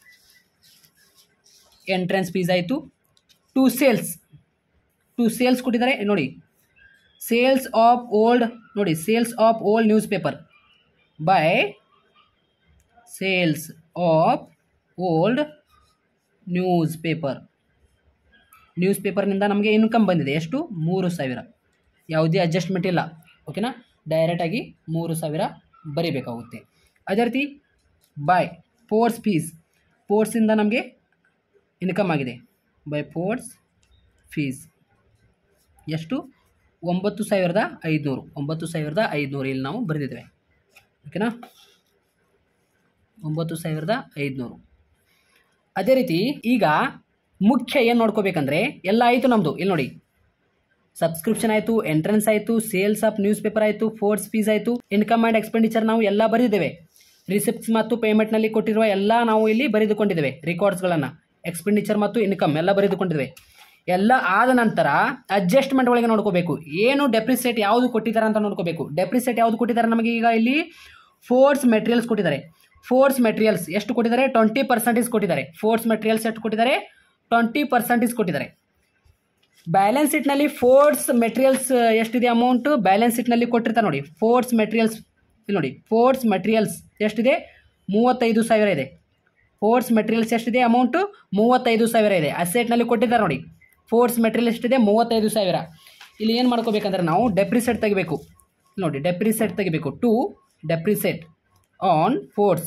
S1: ಎಂಟ್ರೆನ್ಸ್ ಫೀಸ್ ಆಯಿತು ಟು ಸೇಲ್ಸ್ ಟು ಸೇಲ್ಸ್ ಕೊಟ್ಟಿದ್ದಾರೆ ನೋಡಿ ಸೇಲ್ಸ್ ಆಫ್ ಓಲ್ಡ್ ನೋಡಿ sales of old newspaper by sales of old newspaper ನ್ಯೂಸ್ ಪೇಪರ್ನಿಂದ ನಮಗೆ ಇನ್ಕಮ್ ಬಂದಿದೆ ಎಷ್ಟು ಮೂರು ಸಾವಿರ ಯಾವುದೇ ಅಡ್ಜಸ್ಟ್ಮೆಂಟ್ ಇಲ್ಲ ಓಕೆನಾ ಡೈರೆಕ್ಟಾಗಿ ಮೂರು ಸಾವಿರ ಬರೀಬೇಕಾಗುತ್ತೆ ಅದೇ ರೀತಿ ಬೈ ಫೋರ್ಸ್ ಫೀಸ್ ಫೋರ್ಸಿಂದ ನಮಗೆ ಇನ್ಕಮ್ ಆಗಿದೆ ಬೈ ಫೋರ್ಸ್ ಫೀಸ್ ಎಷ್ಟು ಒಂಬತ್ತು ಸಾವಿರದ ಐದುನೂರು ಒಂಬತ್ತು ಸಾವಿರದ ಐದುನೂರು ಇಲ್ಲಿ ನಾವು ಬರೆದಿದ್ದೇವೆ ಓಕೆನಾ ಒಂಬತ್ತು ಸಾವಿರದ ಐದುನೂರು ಅದೇ ರೀತಿ ಈಗ ಮುಖ್ಯ ಏನು ನೋಡ್ಕೋಬೇಕಂದ್ರೆ ಎಲ್ಲ ಆಯಿತು ನಮ್ಮದು ಇಲ್ಲಿ ನೋಡಿ ಸಬ್ಸ್ಕ್ರಿಪ್ಷನ್ ಆಯಿತು ಎಂಟ್ರೆನ್ಸ್ ಆಯಿತು ಸೇಲ್ಸ್ ಆಫ್ ನ್ಯೂಸ್ ಪೇಪರ್ ಆಯಿತು ಫೋರ್ಸ್ ಫೀಸ್ ಆಯಿತು ಇನ್ಕಮ್ ಆ್ಯಂಡ್ ಎಕ್ಸ್ಪೆಂಡಿಚರ್ ನಾವು ಎಲ್ಲ ಬರೆದಿದ್ದೇವೆ ರಿಸಿಪ್ಟ್ಸ್ ಮತ್ತು ಪೇಮೆಂಟ್ನಲ್ಲಿ ಕೊಟ್ಟಿರುವ ಎಲ್ಲ ನಾವು ಇಲ್ಲಿ ಬರೆದುಕೊಂಡಿದ್ದೇವೆ ರೆಕಾರ್ಡ್ಸ್ಗಳನ್ನು ಎಕ್ಸ್ಪೆಂಡಿಚರ್ ಮತ್ತು ಇನ್ಕಮ್ ಎಲ್ಲ ಬರೆದುಕೊಂಡಿದ್ದೇವೆ ಎಲ್ಲ ಆದ ನಂತರ ಅಡ್ಜಸ್ಟ್ಮೆಂಟ್ ಒಳಗೆ ನೋಡ್ಕೋಬೇಕು ಏನು ಡೆಪ್ರಿಸೇಟ್ ಯಾವುದು ಕೊಟ್ಟಿದ್ದಾರೆ ಅಂತ ನೋಡ್ಕೋಬೇಕು ಡೆಪ್ರಿಸೇಟ್ ಯಾವುದು ಕೊಟ್ಟಿದ್ದಾರೆ ನಮಗೆ ಈಗ ಇಲ್ಲಿ ಫೋರ್ಸ್ ಮೆಟೀರಿಯಲ್ಸ್ ಕೊಟ್ಟಿದ್ದಾರೆ ಫೋರ್ಸ್ ಮೆಟೀರಿಯಲ್ಸ್ ಎಷ್ಟು ಕೊಟ್ಟಿದ್ದಾರೆ ಟ್ವೆಂಟಿ ಪರ್ಸೆಂಟೇಜ್ ಕೊಟ್ಟಿದ್ದಾರೆ ಫೋರ್ಸ್ ಮೆಟೀರಿಯಲ್ಸ್ ಎಷ್ಟು ಕೊಟ್ಟಿದ್ದಾರೆ ಟ್ವೆಂಟಿ ಪರ್ಸೆಂಟೇಜ್ ಕೊಟ್ಟಿದ್ದಾರೆ ಬ್ಯಾಲೆನ್ಸ್ ಶೀಟ್ನಲ್ಲಿ ಫೋರ್ಸ್ ಮೆಟೀರಿಯಲ್ಸ್ ಎಷ್ಟಿದೆ ಅಮೌಂಟು ಬ್ಯಾಲೆನ್ಸ್ ಶೀಟ್ನಲ್ಲಿ ಕೊಟ್ಟಿರ್ತಾರೆ ನೋಡಿ ಫೋರ್ಸ್ ಮೆಟೀರಿಯಲ್ಸ್ ಇಲ್ಲಿ ನೋಡಿ ಫೋರ್ಸ್ ಮೆಟೀರಿಯಲ್ಸ್ ಎಷ್ಟಿದೆ ಮೂವತ್ತೈದು ಸಾವಿರ ಇದೆ ಫೋರ್ಸ್ ಮೆಟೀರಿಯಲ್ಸ್ ಎಷ್ಟಿದೆ ಅಮೌಂಟು ಮೂವತ್ತೈದು ಸಾವಿರ ಇದೆ ಅಸೆಟ್ನಲ್ಲಿ ಕೊಟ್ಟಿದ್ದಾರೆ ನೋಡಿ ಫೋರ್ಸ್ ಮೆಟೀರಿಯಲ್ ಎಷ್ಟಿದೆ ಮೂವತ್ತೈದು ಸಾವಿರ ಇಲ್ಲಿ ಏನು ಮಾಡ್ಕೋಬೇಕಂದ್ರೆ ನಾವು ಡೆಪ್ರಿಸೆಟ್ ತೆಗಿಬೇಕು ನೋಡಿ ಡೆಪ್ರಿಸೆಟ್ ತೆಗಿಬೇಕು to depreciate on force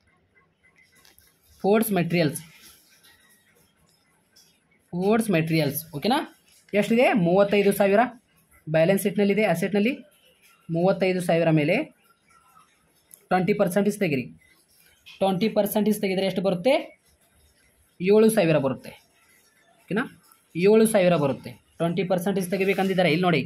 S1: force materials force materials ಓಕೆನಾ ಎಷ್ಟಿದೆ ಮೂವತ್ತೈದು ಸಾವಿರ ಬ್ಯಾಲೆನ್ಸ್ ಶೀಟ್ನಲ್ಲಿದೆ ಅಸೆಟ್ನಲ್ಲಿ ಮೂವತ್ತೈದು ಸಾವಿರ ಮೇಲೆ ಟ್ವೆಂಟಿ ಪರ್ಸೆಂಟೇಜ್ ತೆಗಿರಿ ಟ್ವೆಂಟಿ ಪರ್ಸೆಂಟೇಜ್ ತೆಗೆದರೆ ಎಷ್ಟು ಬರುತ್ತೆ ಏಳು ಸಾವಿರ ಬರುತ್ತೆ ಓಕೆನಾ ಏಳು ಸಾವಿರ ಬರುತ್ತೆ ಟ್ವೆಂಟಿ ಪರ್ಸೆಂಟೇಜ್ ತೆಗಿಬೇಕಂದಿದ್ದಾರೆ ಇಲ್ಲಿ ನೋಡಿ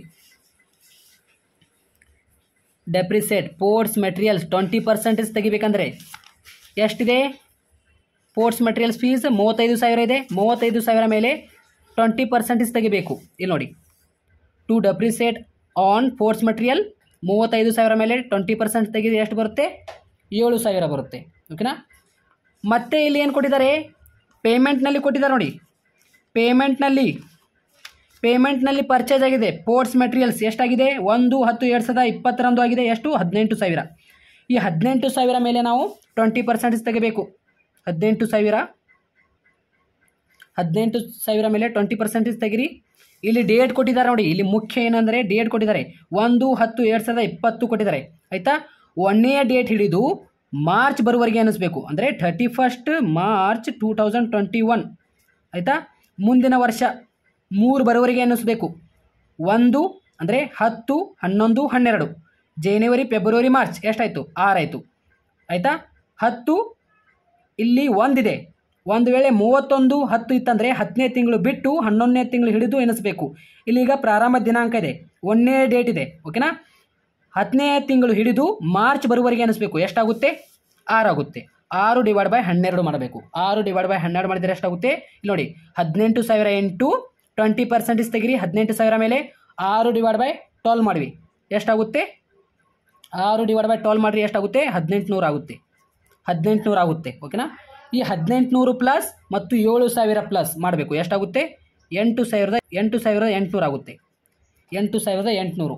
S1: depreciate sports materials twenty percentage ತೆಗಿಬೇಕಂದ್ರೆ ಎಷ್ಟಿದೆ ಪೋರ್ಟ್ಸ್ ಮೆಟೀರಿಯಲ್ಸ್ ಫೀಸ್ ಮೂವತ್ತೈದು ಸಾವಿರ ಇದೆ ಮೂವತ್ತೈದು ಸಾವಿರ ಮೇಲೆ ಟ್ವೆಂಟಿ ಪರ್ಸೆಂಟೇಜ್ ತೆಗಿಬೇಕು ಇಲ್ಲಿ ನೋಡಿ to depreciate on force material ಮೂವತ್ತೈದು ಸಾವಿರ ಮೇಲೆ ಟ್ವೆಂಟಿ ಪರ್ಸೆಂಟ್ ತೆಗೆದು ಎಷ್ಟು ಬರುತ್ತೆ ಏಳು ಸಾವಿರ ಬರುತ್ತೆ ಓಕೆನಾ ಮತ್ತೆ ಇಲ್ಲಿ ಏನು ಕೊಟ್ಟಿದ್ದಾರೆ ಪೇಮೆಂಟ್ನಲ್ಲಿ ಕೊಟ್ಟಿದ್ದಾರೆ ನೋಡಿ ಪೇಮೆಂಟ್ನಲ್ಲಿ ಪೇಮೆಂಟ್ನಲ್ಲಿ ಪರ್ಚೇಸ್ ಆಗಿದೆ ಪೋರ್ಟ್ಸ್ ಮೆಟೀರಿಯಲ್ಸ್ ಎಷ್ಟಾಗಿದೆ ಒಂದು ಹತ್ತು ಎರಡು ಸಾವಿರದ ಇಪ್ಪತ್ತರಂದು ಆಗಿದೆ ಎಷ್ಟು ಹದಿನೆಂಟು ಸಾವಿರ ಈ ಹದಿನೆಂಟು ಸಾವಿರ ಮೇಲೆ ನಾವು ಟ್ವೆಂಟಿ ಪರ್ಸೆಂಟೇಜ್ ತೆಗಿಬೇಕು ಹದಿನೆಂಟು ಸಾವಿರ ಹದಿನೆಂಟು ಸಾವಿರ ಮೇಲೆ ಟ್ವೆಂಟಿ ಪರ್ಸೆಂಟೇಜ್ ತೆಗಿರಿ ಇಲ್ಲಿ ಡೇಟ್ ಕೊಟ್ಟಿದ್ದಾರೆ ನೋಡಿ ಇಲ್ಲಿ ಮುಖ್ಯ ಏನಂದರೆ ಡೇಟ್ ಕೊಟ್ಟಿದ್ದಾರೆ ಒಂದು ಹತ್ತು ಎರಡು ಸಾವಿರದ ಇಪ್ಪತ್ತು ಕೊಟ್ಟಿದ್ದಾರೆ ಆಯಿತಾ ಒಂದನೇ ಡೇಟ್ ಹಿಡಿದು ಮಾರ್ಚ್ ಬರುವವರೆಗೆ ಅನ್ನಿಸ್ಬೇಕು ಅಂದರೆ thirty first March two thousand twenty one ಆಯಿತಾ ಮುಂದಿನ ವರ್ಷ ಮೂರು ಬರುವವರೆಗೆ ಅನ್ನಿಸ್ಬೇಕು ಒಂದು ಅಂದರೆ ಹತ್ತು ಹನ್ನೊಂದು ಹನ್ನೆರಡು ಜನವರಿ ಫೆಬ್ರವರಿ ಮಾರ್ಚ್ ಎಷ್ಟಾಯಿತು ಆರಾಯಿತು ಆಯಿತಾ ಹತ್ತು ಇಲ್ಲಿ ಒಂದಿದೆ ಒಂದು ವೇಳೆ ಮೂವತ್ತೊಂದು ಹತ್ತು ಇತ್ತಂದರೆ ಹತ್ತನೇ ತಿಂಗಳು ಬಿಟ್ಟು ಹನ್ನೊಂದನೇ ತಿಂಗಳು ಹಿಡಿದು ಎನಿಸ್ಬೇಕು ಇಲ್ಲೀಗ ಪ್ರಾರಂಭ ದಿನಾಂಕ ಇದೆ ಒಂದನೇ ಡೇಟ್ ಇದೆ ಓಕೆನಾ ಹತ್ತನೇ ತಿಂಗಳು ಹಿಡಿದು ಮಾರ್ಚ್ ಬರುವವರೆಗೆ ಅನಿಸ್ಬೇಕು ಎಷ್ಟಾಗುತ್ತೆ ಆರಾಗುತ್ತೆ ಆರು ಡಿವೈಡ್ ಬೈ ಹನ್ನೆರಡು ಮಾಡಬೇಕು ಆರು ಡಿವೈಡ್ ಬೈ ಹನ್ನೆರಡು ಮಾಡಿದರೆ ಎಷ್ಟಾಗುತ್ತೆ ಇಲ್ಲಿ ನೋಡಿ ಹದಿನೆಂಟು ಸಾವಿರ ಎಂಟು ಟ್ವೆಂಟಿ ಪರ್ಸೆಂಟೇಜ್ ತೆಗಿರಿ ಹದಿನೆಂಟು ಸಾವಿರ ಮೇಲೆ ಆರು ಡಿವೈಡ್ ಬೈ ಟ್ವೆಲ್ ಮಾಡಿವಿ ಎಷ್ಟಾಗುತ್ತೆ ಆರು ಡಿವೈಡ್ ಬೈ ಟ್ವೆಲ್ ಮಾಡಿರಿ ಎಷ್ಟಾಗುತ್ತೆ ಹದಿನೆಂಟುನೂರು ಆಗುತ್ತೆ ಹದಿನೆಂಟುನೂರು ಆಗುತ್ತೆ ಓಕೆನಾ ಈ ಹದಿನೆಂಟುನೂರು ಪ್ಲಸ್ ಮತ್ತು ಏಳು ಸಾವಿರ ಪ್ಲಸ್ ಮಾಡಬೇಕು ಎಷ್ಟಾಗುತ್ತೆ ಎಂಟು ಸಾವಿರದ ಎಂಟು ಸಾವಿರದ ಎಂಟುನೂರು ಆಗುತ್ತೆ ಎಂಟು ಸಾವಿರದ ಎಂಟುನೂರು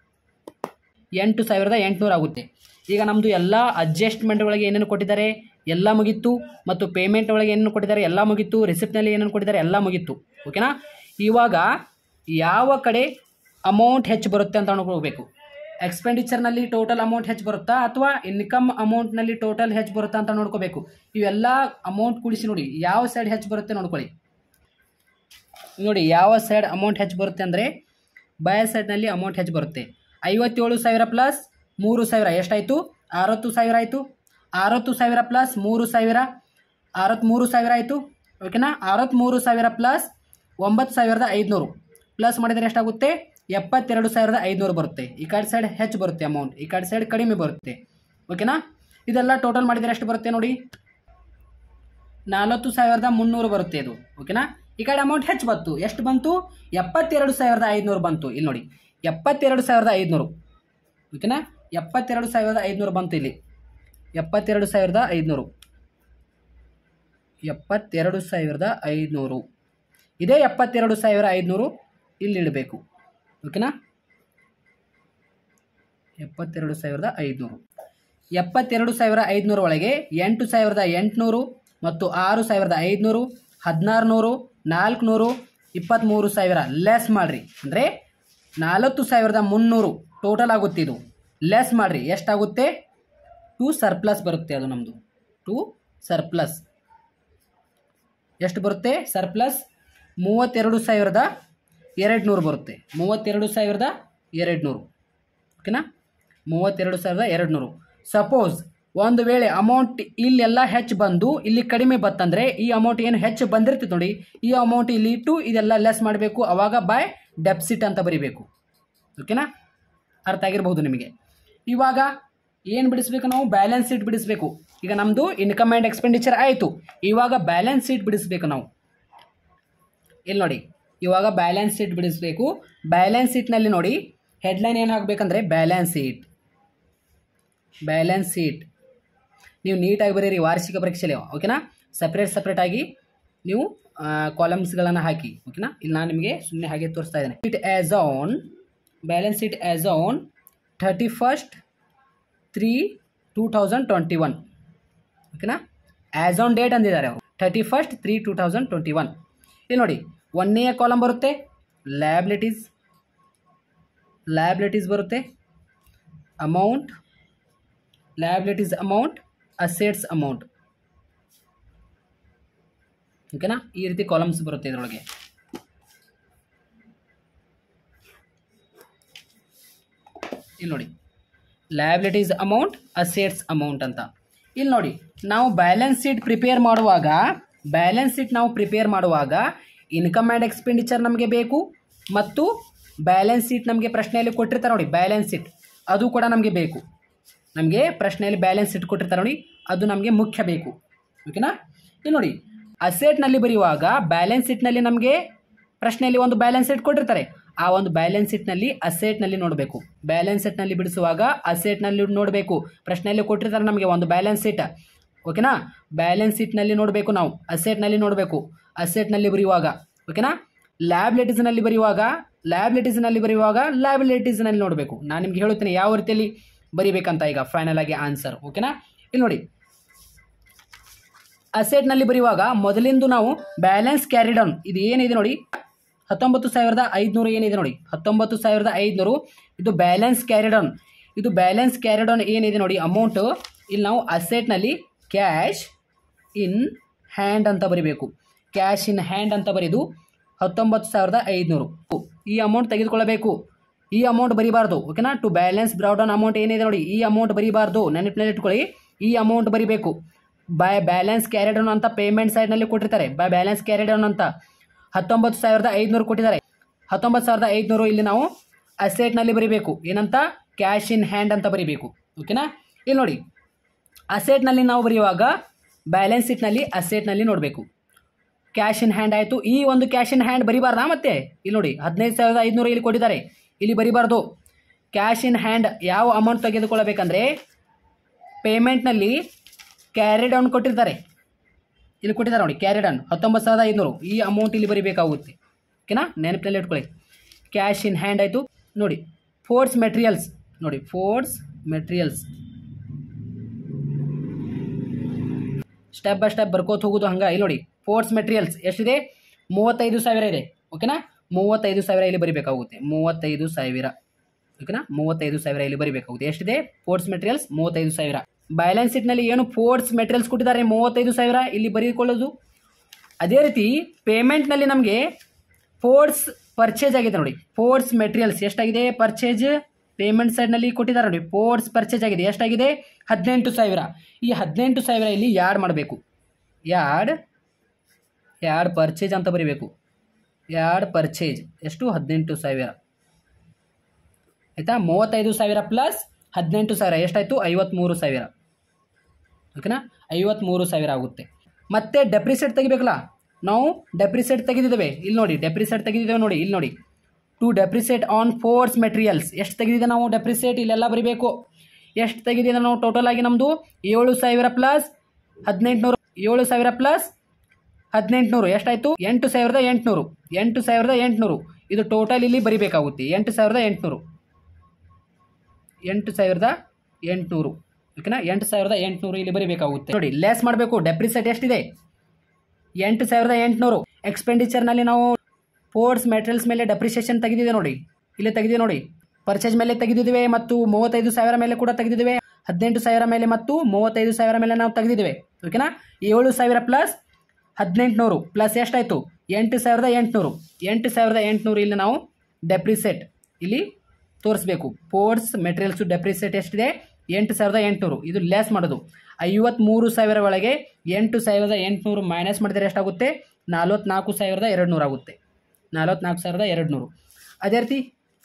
S1: ಎಂಟು ಸಾವಿರದ ಎಂಟುನೂರು ಆಗುತ್ತೆ ಈಗ ನಮ್ಮದು ಎಲ್ಲ ಅಡ್ಜಸ್ಟ್ಮೆಂಟ್ ಒಳಗೆ ಏನೇನು ಕೊಟ್ಟಿದ್ದಾರೆ ಎಲ್ಲ ಮುಗೀತು ಮತ್ತು ಪೇಮೆಂಟ್ ಒಳಗೆ ಏನೇನು ಕೊಟ್ಟಿದ್ದಾರೆ ಎಲ್ಲ ಮುಗೀತು ರಿಸಿಪ್ಟ್ನಲ್ಲಿ ಏನೇನು ಕೊಟ್ಟಿದ್ದಾರೆ ಎಲ್ಲ ಮುಗೀತು ಓಕೆನಾ ಇವಾಗ ಯಾವ ಕಡೆ ಅಮೌಂಟ್ ಹೆಚ್ಚು ಬರುತ್ತೆ ಅಂತ ನೋಡ್ಕೋಬೇಕು ಎಕ್ಸ್ಪೆಂಡಿಚರ್ನಲ್ಲಿ ಟೋಟಲ್ ಅಮೌಂಟ್ ಹೆಚ್ಚು ಬರುತ್ತಾ ಅಥವಾ ಇನ್ಕಮ್ ಅಮೌಂಟ್ನಲ್ಲಿ ಟೋಟಲ್ ಹೆಚ್ಚು ಬರುತ್ತಾ ಅಂತ ನೋಡ್ಕೋಬೇಕು ಇವೆಲ್ಲ ಅಮೌಂಟ್ ಕೂಡಿಸಿ ನೋಡಿ ಯಾವ ಸೈಡ್ ಹೆಚ್ಚು ಬರುತ್ತೆ ನೋಡ್ಕೊಳ್ಳಿ ನೋಡಿ ಯಾವ ಸೈಡ್ ಅಮೌಂಟ್ ಹೆಚ್ಚು ಬರುತ್ತೆ ಅಂದರೆ ಬಯ ಸೈಡ್ನಲ್ಲಿ ಅಮೌಂಟ್ ಹೆಚ್ಚು ಬರುತ್ತೆ ಐವತ್ತೇಳು ಸಾವಿರ ಪ್ಲಸ್ ಮೂರು ಸಾವಿರ ಎಷ್ಟಾಯಿತು ಅರವತ್ತು ಸಾವಿರ ಆಯಿತು ಅರವತ್ತು ಸಾವಿರ ಪ್ಲಸ್ ಮೂರು ಸಾವಿರ ಅರವತ್ತ್ಮೂರು ಸಾವಿರ ಆಯಿತು ಓಕೆನಾ ಅರವತ್ತ್ಮೂರು ಸಾವಿರ ಪ್ಲಸ್ ಒಂಬತ್ತು ಸಾವಿರದ ಐದುನೂರು ಪ್ಲಸ್ ಮಾಡಿದರೆ ಎಷ್ಟಾಗುತ್ತೆ ಎಪ್ಪತ್ತೆರಡು ಸಾವಿರದ ಐದುನೂರು ಬರುತ್ತೆ ಈ ಕಡೆ ಸೈಡ್ ಹೆಚ್ಚು ಬರುತ್ತೆ ಅಮೌಂಟ್ ಈ ಕಡೆ ಸೈಡ್ ಕಡಿಮೆ ಬರುತ್ತೆ ಓಕೆನಾ ಇದೆಲ್ಲ ಟೋಟಲ್ ಮಾಡಿದರೆ ಎಷ್ಟು ಬರುತ್ತೆ ನೋಡಿ ನಲವತ್ತು ಸಾವಿರದ ಮುನ್ನೂರು ಬರುತ್ತೆ ಇದು ಓಕೆನಾ ಈ ಕಡೆ ಅಮೌಂಟ್ ಹೆಚ್ಚು ಬಂತು ಎಷ್ಟು ಬಂತು ಎಪ್ಪತ್ತೆರಡು ಸಾವಿರದ ಐದುನೂರು ಬಂತು ಇಲ್ಲಿ ನೋಡಿ ಎಪ್ಪತ್ತೆರಡು ಸಾವಿರದ ಐದುನೂರು ಓಕೆನಾ ಎಪ್ಪತ್ತೆರಡು ಸಾವಿರದ ಐದುನೂರು ಬಂತು ಇಲ್ಲಿ ಎಪ್ಪತ್ತೆರಡು ಸಾವಿರದ ಐದುನೂರು ಎಪ್ಪತ್ತೆರಡು ಸಾವಿರದ ಐದುನೂರು ಇದೇ ಎಪ್ಪತ್ತೆರಡು ಸಾವಿರ ಐದುನೂರು ಇಲ್ಲಿ ಇಡಬೇಕು ಓಕೆನಾ ಎಪ್ಪತ್ತೆರಡು ಸಾವಿರದ ಐದುನೂರು ಎಪ್ಪತ್ತೆರಡು ಸಾವಿರ ಐದುನೂರು ಒಳಗೆ ಎಂಟು ಸಾವಿರದ ಎಂಟುನೂರು ಮತ್ತು ಆರು ಸಾವಿರದ ಐದುನೂರು ಹದಿನಾರು ನೂರು ನಾಲ್ಕುನೂರು ಇಪ್ಪತ್ತ್ಮೂರು ಸಾವಿರ ಲೆಸ್ ಮಾಡಿರಿ ಅಂದರೆ ನಾಲ್ಕು ಸಾವಿರದ ಮುನ್ನೂರು ಟೋಟಲ್ ಆಗುತ್ತೆ ಇದು ಲೆಸ್ ಮಾಡಿರಿ ಎಷ್ಟಾಗುತ್ತೆ ಟು ಸರ್ಪ್ಲಸ್ ಬರುತ್ತೆ ಅದು ನಮ್ಮದು ಟು ಸರ್ಪ್ಲಸ್ ಎಷ್ಟು ಬರುತ್ತೆ ಸರ್ಪ್ಲಸ್ ಮೂವತ್ತೆರಡು ಸಾವಿರದ ಎರಡು ನೂರು ಬರುತ್ತೆ ಮೂವತ್ತೆರಡು ಸಾವಿರದ ಎರಡು ನೂರು ಓಕೆನಾ ಮೂವತ್ತೆರಡು ಸಾವಿರದ ಎರಡು ನೂರು ಸಪೋಸ್ ಒಂದು ವೇಳೆ ಅಮೌಂಟ್ ಇಲ್ಲೆಲ್ಲ ಹೆಚ್ಚು ಬಂದು ಇಲ್ಲಿ ಕಡಿಮೆ ಬತ್ತಂದರೆ ಈ ಅಮೌಂಟ್ ಏನು ಹೆಚ್ಚು ಬಂದಿರ್ತೈತೆ ನೋಡಿ ಈ ಅಮೌಂಟ್ ಇಲ್ಲಿ ಇಟ್ಟು ಇದೆಲ್ಲ ಲೆಸ್ ಮಾಡಬೇಕು ಅವಾಗ ಬೈ ಡೆಪ್ಸಿಟ್ ಅಂತ ಬರಿಬೇಕು ಓಕೆನಾ ಅರ್ಥ ಆಗಿರ್ಬೋದು ನಿಮಗೆ ಇವಾಗ ಏನು ಬಿಡಿಸ್ಬೇಕು ನಾವು ಬ್ಯಾಲೆನ್ಸ್ ಶೀಟ್ ಬಿಡಿಸ್ಬೇಕು ಈಗ ನಮ್ಮದು ಇನ್ಕಮ್ ಆ್ಯಂಡ್ ಎಕ್ಸ್ಪೆಂಡಿಚರ್ ಆಯಿತು ಇವಾಗ ಬ್ಯಾಲೆನ್ಸ್ ಶೀಟ್ ಬಿಡಿಸ್ಬೇಕು ನಾವು ಇಲ್ಲಿ ನೋಡಿ ಇವಾಗ ಬ್ಯಾಲೆನ್ಸ್ ಶೀಟ್ ಬಿಡಿಸ್ಬೇಕು ಬ್ಯಾಲೆನ್ಸ್ ಶೀಟ್ನಲ್ಲಿ ನೋಡಿ ಹೆಡ್ಲೈನ್ ಏನು ಹಾಕಬೇಕಂದ್ರೆ ಬ್ಯಾಲೆನ್ಸ್ ಶೀಟ್ ಬ್ಯಾಲೆನ್ಸ್ ಶೀಟ್ ನೀವು ನೀಟಾಗಿ ಬರೀರಿ ವಾರ್ಷಿಕ ಪರೀಕ್ಷೆಯಲ್ಲಿ ಓಕೆನಾ ಸಪ್ರೇಟ್ ಸಪ್ರೇಟಾಗಿ ನೀವು ಕಾಲಮ್ಸ್ಗಳನ್ನು ಹಾಕಿ ಓಕೆನಾ ಇಲ್ಲಿ ನಾನು ನಿಮಗೆ ಸುಮ್ಮನೆ ಹಾಗೆ ತೋರಿಸ್ತಾ ಇದ್ದೇನೆ it as on balance sheet as on thirty first three two thousand twenty one ಓಕೆನಾ ಆ್ಯಸ್ ಆನ್ ಡೇಟ್ ಅಂದಿದ್ದಾರೆ ಅವರು thirty first three two thousand twenty one ಇಲ್ಲಿ ನೋಡಿ ಒಂದನೆಯ ಕಾಲಮ್ ಬರುತ್ತೆ ಲ್ಯಾಬಿಲಿಟೀಸ್ ಲ್ಯಾಬಿಲಿಟೀಸ್ ಬರುತ್ತೆ amount liabilities amount assets amount ಓಕೆನಾ ಈ ರೀತಿ ಕಾಲಮ್ಸ್ ಬರುತ್ತೆ ಇದರೊಳಗೆ ಇಲ್ಲಿ ನೋಡಿ ಲ್ಯಾಬಿಲಿಟೀಸ್ ಅಮೌಂಟ್ ಅಸೆಟ್ಸ್ ಅಮೌಂಟ್ ಅಂತ ಇಲ್ಲಿ ನೋಡಿ ನಾವು ಬ್ಯಾಲೆನ್ಸ್ ಶೀಟ್ ಪ್ರಿಪೇರ್ ಮಾಡುವಾಗ ಬ್ಯಾಲೆನ್ಸ್ ಶೀಟ್ ನಾವು ಪ್ರಿಪೇರ್ ಮಾಡುವಾಗ ಇನ್ಕಮ್ ಆ್ಯಂಡ್ ಎಕ್ಸ್ಪೆಂಡಿಚರ್ ನಮಗೆ ಬೇಕು ಮತ್ತು ಬ್ಯಾಲೆನ್ಸ್ ಶೀಟ್ ನಮಗೆ ಪ್ರಶ್ನೆಯಲ್ಲಿ ಕೊಟ್ಟಿರ್ತಾರೆ ನೋಡಿ ಬ್ಯಾಲೆನ್ಸ್ ಶೀಟ್ ಅದು ಕೂಡ ನಮಗೆ ಬೇಕು ನಮಗೆ ಪ್ರಶ್ನೆಯಲ್ಲಿ ಬ್ಯಾಲೆನ್ಸ್ ಶೀಟ್ ಕೊಟ್ಟಿರ್ತಾರೆ ನೋಡಿ ಅದು ನಮಗೆ ಮುಖ್ಯ ಬೇಕು ಓಕೆನಾ ಇಲ್ಲಿ ನೋಡಿ ಅಸೆಟ್ನಲ್ಲಿ ಬರೆಯುವಾಗ ಬ್ಯಾಲೆನ್ಸ್ ಶೀಟ್ನಲ್ಲಿ ನಮಗೆ ಪ್ರಶ್ನೆಯಲ್ಲಿ ಒಂದು ಬ್ಯಾಲೆನ್ಸ್ ಶೀಟ್ ಕೊಟ್ಟಿರ್ತಾರೆ ಆ ಒಂದು ಬ್ಯಾಲೆನ್ಸ್ ಶೀಟ್ನಲ್ಲಿ ಅಸೆಟ್ನಲ್ಲಿ ನೋಡಬೇಕು ಬ್ಯಾಲೆನ್ಸ್ ಶೀಟ್ನಲ್ಲಿ ಬಿಡಿಸುವಾಗ ಅಸೆಟ್ನಲ್ಲಿ ನೋಡಬೇಕು ಪ್ರಶ್ನೆಯಲ್ಲಿ ಕೊಟ್ಟಿರ್ತಾರೆ ನಮಗೆ ಒಂದು ಬ್ಯಾಲೆನ್ಸ್ ಶೀಟ್ ಓಕೆನಾ ಬ್ಯಾಲೆನ್ಸ್ ಶೀಟ್ನಲ್ಲಿ ನೋಡಬೇಕು ನಾವು ಅಸೆಟ್ನಲ್ಲಿ ನೋಡಬೇಕು ಅಸೆಟ್ನಲ್ಲಿ ಬರೆಯುವಾಗ ಓಕೆನಾ ಲ್ಯಾಬಿಲಿಟೀಸ್ನಲ್ಲಿ ಬರೆಯುವಾಗ ಲ್ಯಾಬಿಲಿಟೀಸ್ನಲ್ಲಿ ಬರೆಯುವಾಗ ಲ್ಯಾಬಿಲಿಟೀಸ್ನಲ್ಲಿ ನೋಡಬೇಕು ನಾನು ನಿಮ್ಗೆ ಹೇಳುತ್ತೇನೆ ಯಾವ ರೀತಿಯಲ್ಲಿ ಬರಿಬೇಕಂತ ಈಗ ಫೈನಲ್ ಆಗಿ ಆನ್ಸರ್ ಓಕೆನಾ ಇಲ್ಲಿ ನೋಡಿ ಅಸೆಟ್ನಲ್ಲಿ ಬರೆಯುವಾಗ ಮೊದಲಿಂದು ನಾವು ಬ್ಯಾಲೆನ್ಸ್ ಕ್ಯಾರಿಡ್ ಆನ್ ಇದು ಏನಿದೆ ನೋಡಿ ಹತ್ತೊಂಬತ್ತು ಸಾವಿರದ ಐದುನೂರು ಏನಿದೆ ನೋಡಿ ಹತ್ತೊಂಬತ್ತು ಸಾವಿರದ ಐದುನೂರು ಇದು ಬ್ಯಾಲೆನ್ಸ್ ಕ್ಯಾರಿಡ್ ಆನ್ ಇದು ಬ್ಯಾಲೆನ್ಸ್ ಕ್ಯಾರಿಡ್ ಆನ್ ಏನಿದೆ ನೋಡಿ ಅಮೌಂಟು ಇಲ್ಲಿ ನಾವು ಅಸೆಟ್ನಲ್ಲಿ ಕ್ಯಾಶ್ ಇನ್ ಹ್ಯಾಂಡ್ ಅಂತ ಬರಿಬೇಕು ಕ್ಯಾಶ್ ಇನ್ ಹ್ಯಾಂಡ್ ಅಂತ ಬರೆದು ಹತ್ತೊಂಬತ್ತು ಸಾವಿರದ ಐದುನೂರು ಈ ಅಮೌಂಟ್ ತೆಗೆದುಕೊಳ್ಳಬೇಕು ಈ ಅಮೌಂಟ್ ಬರಿಬಾರ್ದು ಓಕೆನಾ to balance brought on amount ಏನಿದೆ ನೋಡಿ ಈ ಅಮೌಂಟ್ ಬರಿಬಾರ್ದು ನೆನಪಿನಲ್ಲಿ ಇಟ್ಕೊಳ್ಳಿ ಈ ಅಮೌಂಟ್ ಬರಿಬೇಕು ಬೈ ಬ್ಯಾಲೆನ್ಸ್ ಕ್ಯಾರಿಡ್ ಆನ್ ಅಂತ ಪೇಮೆಂಟ್ ಸೈಡ್ನಲ್ಲಿ ಕೊಟ್ಟಿರ್ತಾರೆ ಬೈ ಬ್ಯಾಲೆನ್ಸ್ ಕ್ಯಾರಿಡ್ ಆನ್ ಅಂತ ಹತ್ತೊಂಬತ್ತು ಸಾವಿರದ ಐದುನೂರು ಕೊಟ್ಟಿದ್ದಾರೆ ಹತ್ತೊಂಬತ್ತು ಸಾವಿರದ ಐದುನೂರು ಇಲ್ಲಿ ನಾವು ಅಸೆಟ್ನಲ್ಲಿ ಬರಿಬೇಕು ಏನಂತ ಕ್ಯಾಶ್ ಇನ್ ಹ್ಯಾಂಡ್ ಅಂತ ಬರಿಬೇಕು ಓಕೆನಾ ಇಲ್ಲಿ ನೋಡಿ ಅಸೆಟ್ನಲ್ಲಿ ನಾವು ಬರೆಯುವಾಗ ಬ್ಯಾಲೆನ್ಸ್ ಶೀಟ್ನಲ್ಲಿ ಅಸೆಟ್ನಲ್ಲಿ ನೋಡಬೇಕು ಕ್ಯಾಶ್ ಇನ್ ಹ್ಯಾಂಡ್ ಆಯಿತು ಈ ಒಂದು ಕ್ಯಾಶ್ ಇನ್ ಹ್ಯಾಂಡ್ ಬರಿಬಾರ್ದಾ ಮತ್ತೆ ಇಲ್ಲಿ ನೋಡಿ ಹದಿನೈದು ಸಾವಿರದ ಐದುನೂರು ಇಲ್ಲಿ ಕೊಟ್ಟಿದ್ದಾರೆ ಇಲ್ಲಿ ಬರಿಬಾರ್ದು ಕ್ಯಾಶ್ ಇನ್ ಹ್ಯಾಂಡ್ ಯಾವ ಅಮೌಂಟ್ ತೆಗೆದುಕೊಳ್ಳಬೇಕಂದ್ರೆ ಪೇಮೆಂಟ್ನಲ್ಲಿ ಕ್ಯಾರಿ ಡೌನ್ ಕೊಟ್ಟಿರ್ತಾರೆ ಇಲ್ಲಿ ಕೊಟ್ಟಿದ್ದಾರೆ ನೋಡಿ ಕ್ಯಾರಿ ಡೌನ್ ಹತ್ತೊಂಬತ್ತು ಸಾವಿರದ ಐದುನೂರು ಈ ಅಮೌಂಟ್ ಇಲ್ಲಿ ಬರಿಬೇಕಾಗುತ್ತೆ ಓಕೆನಾ ನೆನಪಿನಲ್ಲಿ ಇಟ್ಕೊಳ್ಳಿ ಕ್ಯಾಶ್ ಇನ್ ಹ್ಯಾಂಡ್ ಆಯಿತು ನೋಡಿ ಫೋರ್ಸ್ ಮೆಟೀರಿಯಲ್ಸ್ ನೋಡಿ force materials step by step ಬರ್ಕೋತ ಹೋಗೋದು ಹಂಗೆ ಇಲ್ಲಿ ನೋಡಿ ಫೋರ್ಸ್ ಮೆಟೀರಿಯಲ್ಸ್ ಎಷ್ಟಿದೆ ಮೂವತ್ತೈದು ಸಾವಿರ ಇದೆ ಓಕೆನಾ ಮೂವತ್ತೈದು ಸಾವಿರ ಇಲ್ಲಿ ಬರಿಬೇಕಾಗುತ್ತೆ ಮೂವತ್ತೈದು ಸಾವಿರ ಓಕೆನಾ ಮೂವತ್ತೈದು ಸಾವಿರ ಇಲ್ಲಿ ಬರಿಬೇಕಾಗುತ್ತೆ ಎಷ್ಟಿದೆ ಫೋರ್ಸ್ ಮೆಟೀರಿಯಲ್ಸ್ ಮೂವತ್ತೈದು ಸಾವಿರ ಬ್ಯಾಲೆನ್ಸ್ ಶೀಟ್ನಲ್ಲಿ ಏನು ಫೋರ್ಸ್ ಮೆಟೀರಿಯಲ್ಸ್ ಕೊಟ್ಟಿದ್ದಾರೆ ಮೂವತ್ತೈದು ಸಾವಿರ ಇಲ್ಲಿ ಬರೆದುಕೊಳ್ಳೋದು ಅದೇ ರೀತಿ ಪೇಮೆಂಟ್ನಲ್ಲಿ ನಮಗೆ ಫೋರ್ಸ್ ಪರ್ಚೇಸ್ ಆಗಿದೆ ನೋಡಿ ಫೋರ್ಸ್ ಮೆಟೀರಿಯಲ್ಸ್ ಎಷ್ಟಾಗಿದೆ ಪರ್ಚೇಜ್ ಪೇಮೆಂಟ್ ಸೈಡ್ನಲ್ಲಿ ಕೊಟ್ಟಿದ್ದಾರೆ ನೋಡಿ ಫೋರ್ಸ್ ಪರ್ಚೇಸ್ ಆಗಿದೆ ಎಷ್ಟಾಗಿದೆ ಹದಿನೆಂಟು ಸಾವಿರ ಈ ಹದಿನೆಂಟು ಸಾವಿರ ಇಲ್ಲಿ ಯಾಡ್ ಮಾಡಬೇಕು ಯಾಡ್ ಯಾಡ್ ಪರ್ಚೇಜ್ ಅಂತ ಬರೀಬೇಕು ಯಾಡ್ ಪರ್ಚೇಜ್ ಎಷ್ಟು ಹದಿನೆಂಟು ಸಾವಿರ ಆಯಿತಾ ಮೂವತ್ತೈದು ಸಾವಿರ ಪ್ಲಸ್ ಹದಿನೆಂಟು ಸಾವಿರ ಎಷ್ಟಾಯಿತು ಐವತ್ತ್ಮೂರು ಸಾವಿರ ಓಕೆನಾ ಐವತ್ತ್ಮೂರು ಸಾವಿರ ಆಗುತ್ತೆ ಮತ್ತೆ ಡೆಪ್ರಿಸೇಟ್ ತೆಗಿಬೇಕಲ್ಲ ನಾವು ಡೆಪ್ರಿಸೇಟ್ ತೆಗೆದಿದ್ದೇವೆ ಇಲ್ಲಿ ನೋಡಿ ಡೆಪ್ರಿಸೇಟ್ ತೆಗೆದಿದ್ದೇವೆ ನೋಡಿ ಇಲ್ಲಿ ನೋಡಿ to depreciate on force materials ಎಷ್ಟು ತೆಗೆದಿದೆ ನಾವು ಡೆಪ್ರಿಸೇಟ್ ಇಲ್ಲೆಲ್ಲ ಬರೀಬೇಕು ಎಷ್ಟು ತೆಗೆದಿದೆ ನಾವು ಟೋಟಲ್ ಆಗಿ ನಮ್ಮದು ಏಳು ಸಾವಿರ ಪ್ಲಸ್ ಹದಿನೆಂಟುನೂರು ಏಳು ಸಾವಿರ ಪ್ಲಸ್ ಹದಿನೆಂಟುನೂರು ಎಷ್ಟಾಯಿತು ಎಂಟು ಸಾವಿರದ ಎಂಟುನೂರು ಎಂಟು ಸಾವಿರದ ಎಂಟುನೂರು ಇದು ಟೋಟಲ್ ಇಲ್ಲಿ ಬರಿಬೇಕಾಗುತ್ತೆ ಎಂಟು ಸಾವಿರದ ಎಂಟುನೂರು ಎಂಟು ಸಾವಿರದ ಎಂಟುನೂರು ಓಕೆನಾ ಎಂಟು ಸಾವಿರದ ಎಂಟುನೂರು ಇಲ್ಲಿ ಬರಿಬೇಕಾಗುತ್ತೆ ನೋಡಿ ಲೆಸ್ ಮಾಡಬೇಕು ಡೆಪ್ರಿಸೆಟ್ ಎಷ್ಟಿದೆ ಎಂಟು ಸಾವಿರದ ಎಂಟುನೂರು ಎಕ್ಸ್ಪೆಂಡಿಚರ್ನಲ್ಲಿ ನಾವು ಫೋರ್ಸ್ ಮೆಟೀರಿಯಲ್ಸ್ ಮೇಲೆ ಡೆಪ್ರಿಸಿಯೇಷನ್ ತೆಗೆದಿದೆ ನೋಡಿ ಇಲ್ಲಿ ತೆಗೆದಿದೆ ನೋಡಿ ಪರ್ಚೇಸ್ ಮೇಲೆ ತೆಗೆದಿದ್ದೇವೆ ಮತ್ತು ಮೂವತ್ತೈದು ಸಾವಿರ ಮೇಲೆ ಕೂಡ ತೆಗೆದಿದ್ದೇವೆ ಹದಿನೆಂಟು ಸಾವಿರ ಮೇಲೆ ಮತ್ತು ಮೂವತ್ತೈದು ಸಾವಿರ ಮೇಲೆ ನಾವು ತೆಗೆದಿದ್ದೇವೆ ಓಕೆನಾ ಏಳು ಸಾವಿರ ಪ್ಲಸ್ ಹದಿನೆಂಟುನೂರು ಪ್ಲಸ್ ಎಷ್ಟಾಯಿತು ಎಂಟು ಸಾವಿರದ ಎಂಟುನೂರು ಎಂಟು ಸಾವಿರದ ಎಂಟುನೂರು ಇಲ್ಲಿ ನಾವು ಡೆಪ್ರಿಸೆಟ್ ಇಲ್ಲಿ ತೋರಿಸ್ಬೇಕು ಫೋರ್ಸ್ ಮೆಟೀರಿಯಲ್ಸು ಡೆಪ್ರಿಸೆಟ್ ಎಷ್ಟಿದೆ ಎಂಟು ಸಾವಿರದ ಎಂಟುನೂರು ಇದು ಲೆಸ್ ಮಾಡೋದು ಐವತ್ತ್ಮೂರು ಸಾವಿರ ಒಳಗೆ ಎಂಟು ಸಾವಿರದ ಎಂಟುನೂರು ಮೈನಸ್ ಮಾಡಿದರೆ ಎಷ್ಟಾಗುತ್ತೆ ನಲ್ವತ್ನಾಲ್ಕು ಸಾವಿರದ ಎರಡು ನೂರು ಆಗುತ್ತೆ ನಲ್ವತ್ನಾಲ್ಕು ಸಾವಿರದ ಎರಡು ನೂರು ಅದೇ ರೀತಿ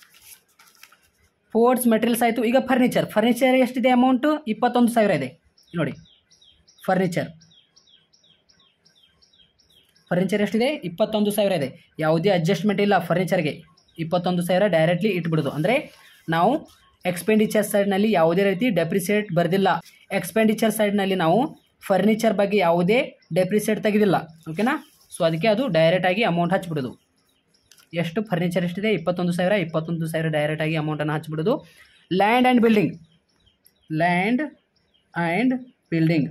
S1: ಫೋರ್ಸ್ ಮೆಟೀರಿಯಲ್ಸ್ ಆಯಿತು ಈಗ ಫರ್ನಿಚರ್ ಫರ್ನಿಚರ್ ಎಷ್ಟಿದೆ ಅಮೌಂಟು ಇಪ್ಪತ್ತೊಂದು ಸಾವಿರ ಇದೆ ಇಲ್ಲಿ ನೋಡಿ ಫರ್ನಿಚರ್ ಫರ್ನಿಚರ್ ಎಷ್ಟಿದೆ ಇಪ್ಪತ್ತೊಂದು ಸಾವಿರ ಇದೆ ಯಾವುದೇ ಅಡ್ಜಸ್ಟ್ಮೆಂಟ್ ಇಲ್ಲ ಫರ್ನಿಚರ್ಗೆ ಇಪ್ಪತ್ತೊಂದು ಸಾವಿರ ಡೈರೆಕ್ಟ್ಲಿ ಇಟ್ಬಿಡೋದು ಅಂದರೆ ನಾವು ಎಕ್ಸ್ಪೆಂಡಿಚರ್ ಸೈಡ್ನಲ್ಲಿ ಯಾವುದೇ ರೀತಿ ಡೆಪ್ರಿಸಿಯೇಟ್ ಬರೆದಿಲ್ಲ ಎಕ್ಸ್ಪೆಂಡಿಚರ್ ಸೈಡ್ನಲ್ಲಿ ನಾವು ಫರ್ನಿಚರ್ ಬಗ್ಗೆ ಯಾವುದೇ ಡೆಪ್ರಿಸಿಯೇಟ್ ತೆಗೆದಿಲ್ಲ ಓಕೆನಾ ಸೊ ಅದಕ್ಕೆ ಅದು ಡೈರೆಕ್ಟಾಗಿ ಅಮೌಂಟ್ ಹಚ್ಬಿಡೋದು ಎಷ್ಟು ಫರ್ನಿಚರ್ ಎಷ್ಟಿದೆ ಇಪ್ಪತ್ತೊಂದು ಸಾವಿರ ಇಪ್ಪತ್ತೊಂದು ಸಾವಿರ ಡೈರೆಕ್ಟಾಗಿ ಅಮೌಂಟನ್ನು ಹಚ್ಬಿಡೋದು land and building land and building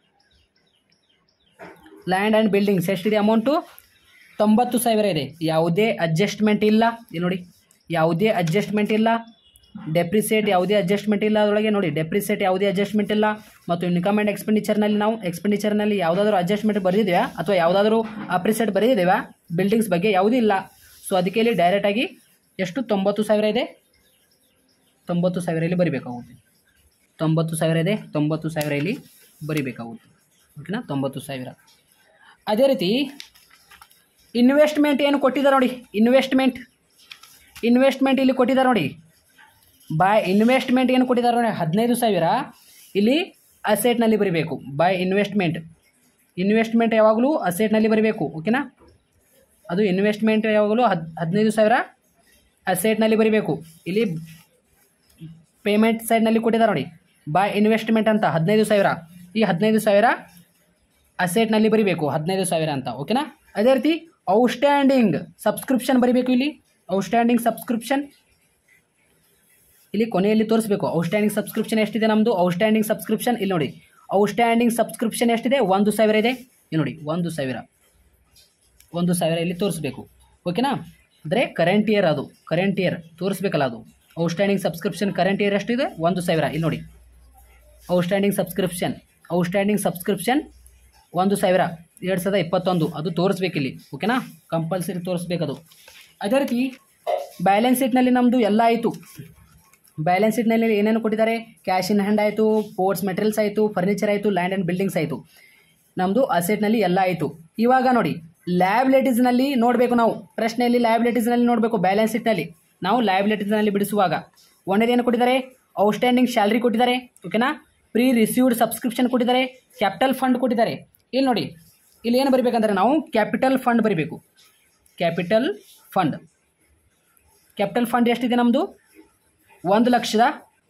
S1: land and buildings ಎಷ್ಟಿದೆ ಅಮೌಂಟು ತೊಂಬತ್ತು ಸಾವಿರ ಇದೆ ಯಾವುದೇ ಅಡ್ಜಸ್ಟ್ಮೆಂಟ್ ಇಲ್ಲ ಇಲ್ಲಿ ನೋಡಿ ಯಾವುದೇ ಅಡ್ಜಸ್ಟ್ಮೆಂಟ್ ಇಲ್ಲ ಡೆಪ್ರಿಸಿಯೇಟ್ ಯಾವುದೇ ಅಡ್ಜಸ್ಟ್ಮೆಂಟ್ ಇಲ್ಲ ಅದರೊಳಗೆ ನೋಡಿ ಡೆಪ್ರಿಸಿಯೇಟ್ ಯಾವುದೇ ಅಡ್ಜಸ್ಟ್ಮೆಂಟ್ ಇಲ್ಲ ಮತ್ತು ಇನ್ಕಮ್ ಆ್ಯಂಡ್ ಎಕ್ಸ್ಪೆಂಡಿಚರ್ನಲ್ಲಿ ನಾವು ಎಕ್ಸ್ಪೆಂಡಿಚರ್ನಲ್ಲಿ ಯಾವುದಾದ್ರೂ ಅಡ್ಜಸ್ಟ್ಮೆಂಟ್ ಬರೆದಿದ್ದೇವಾ ಅಥವಾ ಯಾವುದಾದ್ರೂ ಅಪ್ರಿಸಿಯೇಟ್ ಬರೆದಿದ್ದೇವಾ ಬಿಲ್ಡಿಂಗ್ಸ್ ಬಗ್ಗೆ ಯಾವುದೂ ಇಲ್ಲ ಸೊ ಅದಕ್ಕೆ ಇಲ್ಲಿ ಡೈರೆಕ್ಟಾಗಿ ಎಷ್ಟು ತೊಂಬತ್ತು ಸಾವಿರ ಇದೆ ತೊಂಬತ್ತು ಸಾವಿರ ಇಲ್ಲಿ ಬರಿಬೇಕಾಗುತ್ತೆ ತೊಂಬತ್ತು ಸಾವಿರ ಇದೆ ತೊಂಬತ್ತು ಸಾವಿರ ಇಲ್ಲಿ ಬರಿಬೇಕಾಗುತ್ತೆ ಓಕೆನಾ ತೊಂಬತ್ತು ಸಾವಿರ ಅದೇ ರೀತಿ ಇನ್ವೆಸ್ಟ್ಮೆಂಟ್ ಏನು ಕೊಟ್ಟಿದ್ದಾರೆ ನೋಡಿ ಇನ್ವೆಸ್ಟ್ಮೆಂಟ್ ಇನ್ವೆಸ್ಟ್ಮೆಂಟ್ ಇಲ್ಲಿ ಕೊಟ್ಟಿದ್ದಾರೆ ನೋಡಿ ಬೈ ಇನ್ವೆಸ್ಟ್ಮೆಂಟ್ ಏನು ಕೊಟ್ಟಿದ್ದಾರೆ ನೋಡಿ ಹದಿನೈದು ಸಾವಿರ ಇಲ್ಲಿ ಅಸೆಟ್ನಲ್ಲಿ ಬರೀಬೇಕು ಬೈ ಇನ್ವೆಸ್ಟ್ಮೆಂಟ್ ಇನ್ವೆಸ್ಟ್ಮೆಂಟ್ ಯಾವಾಗಲೂ ಅಸೆಟ್ನಲ್ಲಿ ಬರೀಬೇಕು ಓಕೆನಾ ಅದು ಇನ್ವೆಸ್ಟ್ಮೆಂಟ್ ಯಾವಾಗಲೂ ಹದ್ ಹದಿನೈದು ಸಾವಿರ ಅಸೆಟ್ನಲ್ಲಿ ಬರೀಬೇಕು ಇಲ್ಲಿ ಪೇಮೆಂಟ್ ಸೈಡ್ನಲ್ಲಿ ಕೊಟ್ಟಿದ್ದಾರೆ ನೋಡಿ ಬೈ ಇನ್ವೆಸ್ಟ್ಮೆಂಟ್ ಅಂತ ಹದಿನೈದು ಸಾವಿರ ಈ ಹದಿನೈದು ಸಾವಿರ ಅಸೆಟ್ನಲ್ಲಿ ಬರೀಬೇಕು ಹದಿನೈದು ಸಾವಿರ ಅಂತ ಓಕೆನಾ ಅದೇ ರೀತಿ ಔಟ್ಸ್ಟ್ಯಾಂಡಿಂಗ್ ಸಬ್ಸ್ಕ್ರಿಪ್ಷನ್ ಬರೀಬೇಕು ಇಲ್ಲಿ ಔಟ್ಸ್ಟ್ಯಾಂಡಿಂಗ್ ಸಬ್ಸ್ಕ್ರಿಪ್ಷನ್ ಇಲ್ಲಿ ಕೊನೆಯಲ್ಲಿ ತೋರಿಸ್ಬೇಕು ಔಟ್ಸ್ಟ್ಯಾಂಡಿಂಗ್ ಸಬ್ಸ್ಕ್ರಿಪ್ಷನ್ ಎಷ್ಟಿದೆ ನಮ್ಮದು ಔಟ್ಸ್ಟ್ಯಾಂಡಿಂಗ್ ಸಬ್ಸ್ಕ್ರಿಪ್ಷನ್ ಇಲ್ಲಿ ನೋಡಿ ಔಟ್ಸ್ಟ್ಯಾಂಡಿಂಗ್ ಸಬ್ಸ್ಕ್ರಿಪ್ಷನ್ ಎಷ್ಟಿದೆ ಒಂದು ಸಾವಿರ ಇದೆ ಇಲ್ಲಿ ನೋಡಿ ಒಂದು ಸಾವಿರ ಒಂದು ಸಾವಿರ ಇಲ್ಲಿ ತೋರಿಸ್ಬೇಕು ಓಕೆನಾ ಅಂದರೆ ಕರೆಂಟ್ ಇಯರ್ ಅದು ಕರೆಂಟ್ ಇಯರ್ ತೋರಿಸ್ಬೇಕಲ್ಲ ಅದು ಔಟ್ಸ್ಟ್ಯಾಂಡಿಂಗ್ ಸಬ್ಸ್ಕ್ರಿಪ್ಷನ್ ಕರೆಂಟ್ ಇಯರ್ ಎಷ್ಟಿದೆ ಒಂದು ಸಾವಿರ ಇಲ್ಲಿ ನೋಡಿ ಔಟ್ಸ್ಟ್ಯಾಂಡಿಂಗ್ ಸಬ್ಸ್ಕ್ರಿಪ್ಷನ್ ಔಟ್ಸ್ಟ್ಯಾಂಡಿಂಗ್ ಸಬ್ಸ್ಕ್ರಿಪ್ಷನ್ ಒಂದು ಸಾವಿರ ಎರಡು ಸಾವಿರದ ಇಪ್ಪತ್ತೊಂದು ಅದು ತೋರಿಸ್ಬೇಕಿಲ್ಲಿ ಓಕೆನಾ ಕಂಪಲ್ಸರಿ ತೋರಿಸ್ಬೇಕದು ಅದೇ ರೀತಿ ಬ್ಯಾಲೆನ್ಸ್ ಶೀಟ್ನಲ್ಲಿ ನಮ್ಮದು ಎಲ್ಲ ಆಯಿತು ಬ್ಯಾಲೆನ್ಸ್ ಶೀಟ್ನಲ್ಲಿ ಏನೇನು ಕೊಟ್ಟಿದ್ದಾರೆ ಕ್ಯಾಶ್ ಇನ್ ಹ್ಯಾಂಡ್ ಆಯಿತು ಪೋರ್ಟ್ಸ್ ಮೆಟೀರಿಯಲ್ಸ್ ಆಯಿತು ಫರ್ನಿಚರ್ ಆಯಿತು ಲ್ಯಾಂಡ್ ಆ್ಯಂಡ್ ಬಿಲ್ಡಿಂಗ್ಸ್ ಆಯಿತು ನಮ್ಮದು ಅಸೆಟ್ನಲ್ಲಿ ಎಲ್ಲ ಆಯಿತು ಇವಾಗ ನೋಡಿ ಲ್ಯಾಬಿಲಿಟೀಸ್ನಲ್ಲಿ ನೋಡಬೇಕು ನಾವು ಪ್ರಶ್ನೆಯಲ್ಲಿ ಲ್ಯಾಬಿಲಿಟೀಸ್ನಲ್ಲಿ ನೋಡಬೇಕು ಬ್ಯಾಲೆನ್ಸ್ ಶೀಟ್ನಲ್ಲಿ ನಾವು ಲ್ಯಾಬಿಲಿಟೀಸ್ನಲ್ಲಿ ಬಿಡಿಸುವಾಗ ಒಂದೇನು ಕೊಟ್ಟಿದ್ದಾರೆ ಔಟ್ಸ್ಟ್ಯಾಂಡಿಂಗ್ ಸ್ಯಾಲ್ರಿ ಕೊಟ್ಟಿದ್ದಾರೆ ಓಕೆನಾ ಪ್ರೀ ರಿಸೀವ್ಡ್ ಸಬ್ಸ್ಕ್ರಿಪ್ಷನ್ ಕೊಟ್ಟಿದ್ದಾರೆ ಕ್ಯಾಪಿಟಲ್ ಫಂಡ್ ಕೊಟ್ಟಿದ್ದಾರೆ ಇಲ್ಲಿ ನೋಡಿ ಇಲ್ಲಿ ಏನು ಬರಿಬೇಕಂದ್ರೆ ನಾವು ಕ್ಯಾಪಿಟಲ್ ಫಂಡ್ ಬರಿಬೇಕು ಕ್ಯಾಪಿಟಲ್ ಫಂಡ್ ಕ್ಯಾಪಿಟಲ್ ಫಂಡ್ ಎಷ್ಟಿದೆ ನಮ್ಮದು ಒಂದು ಲಕ್ಷದ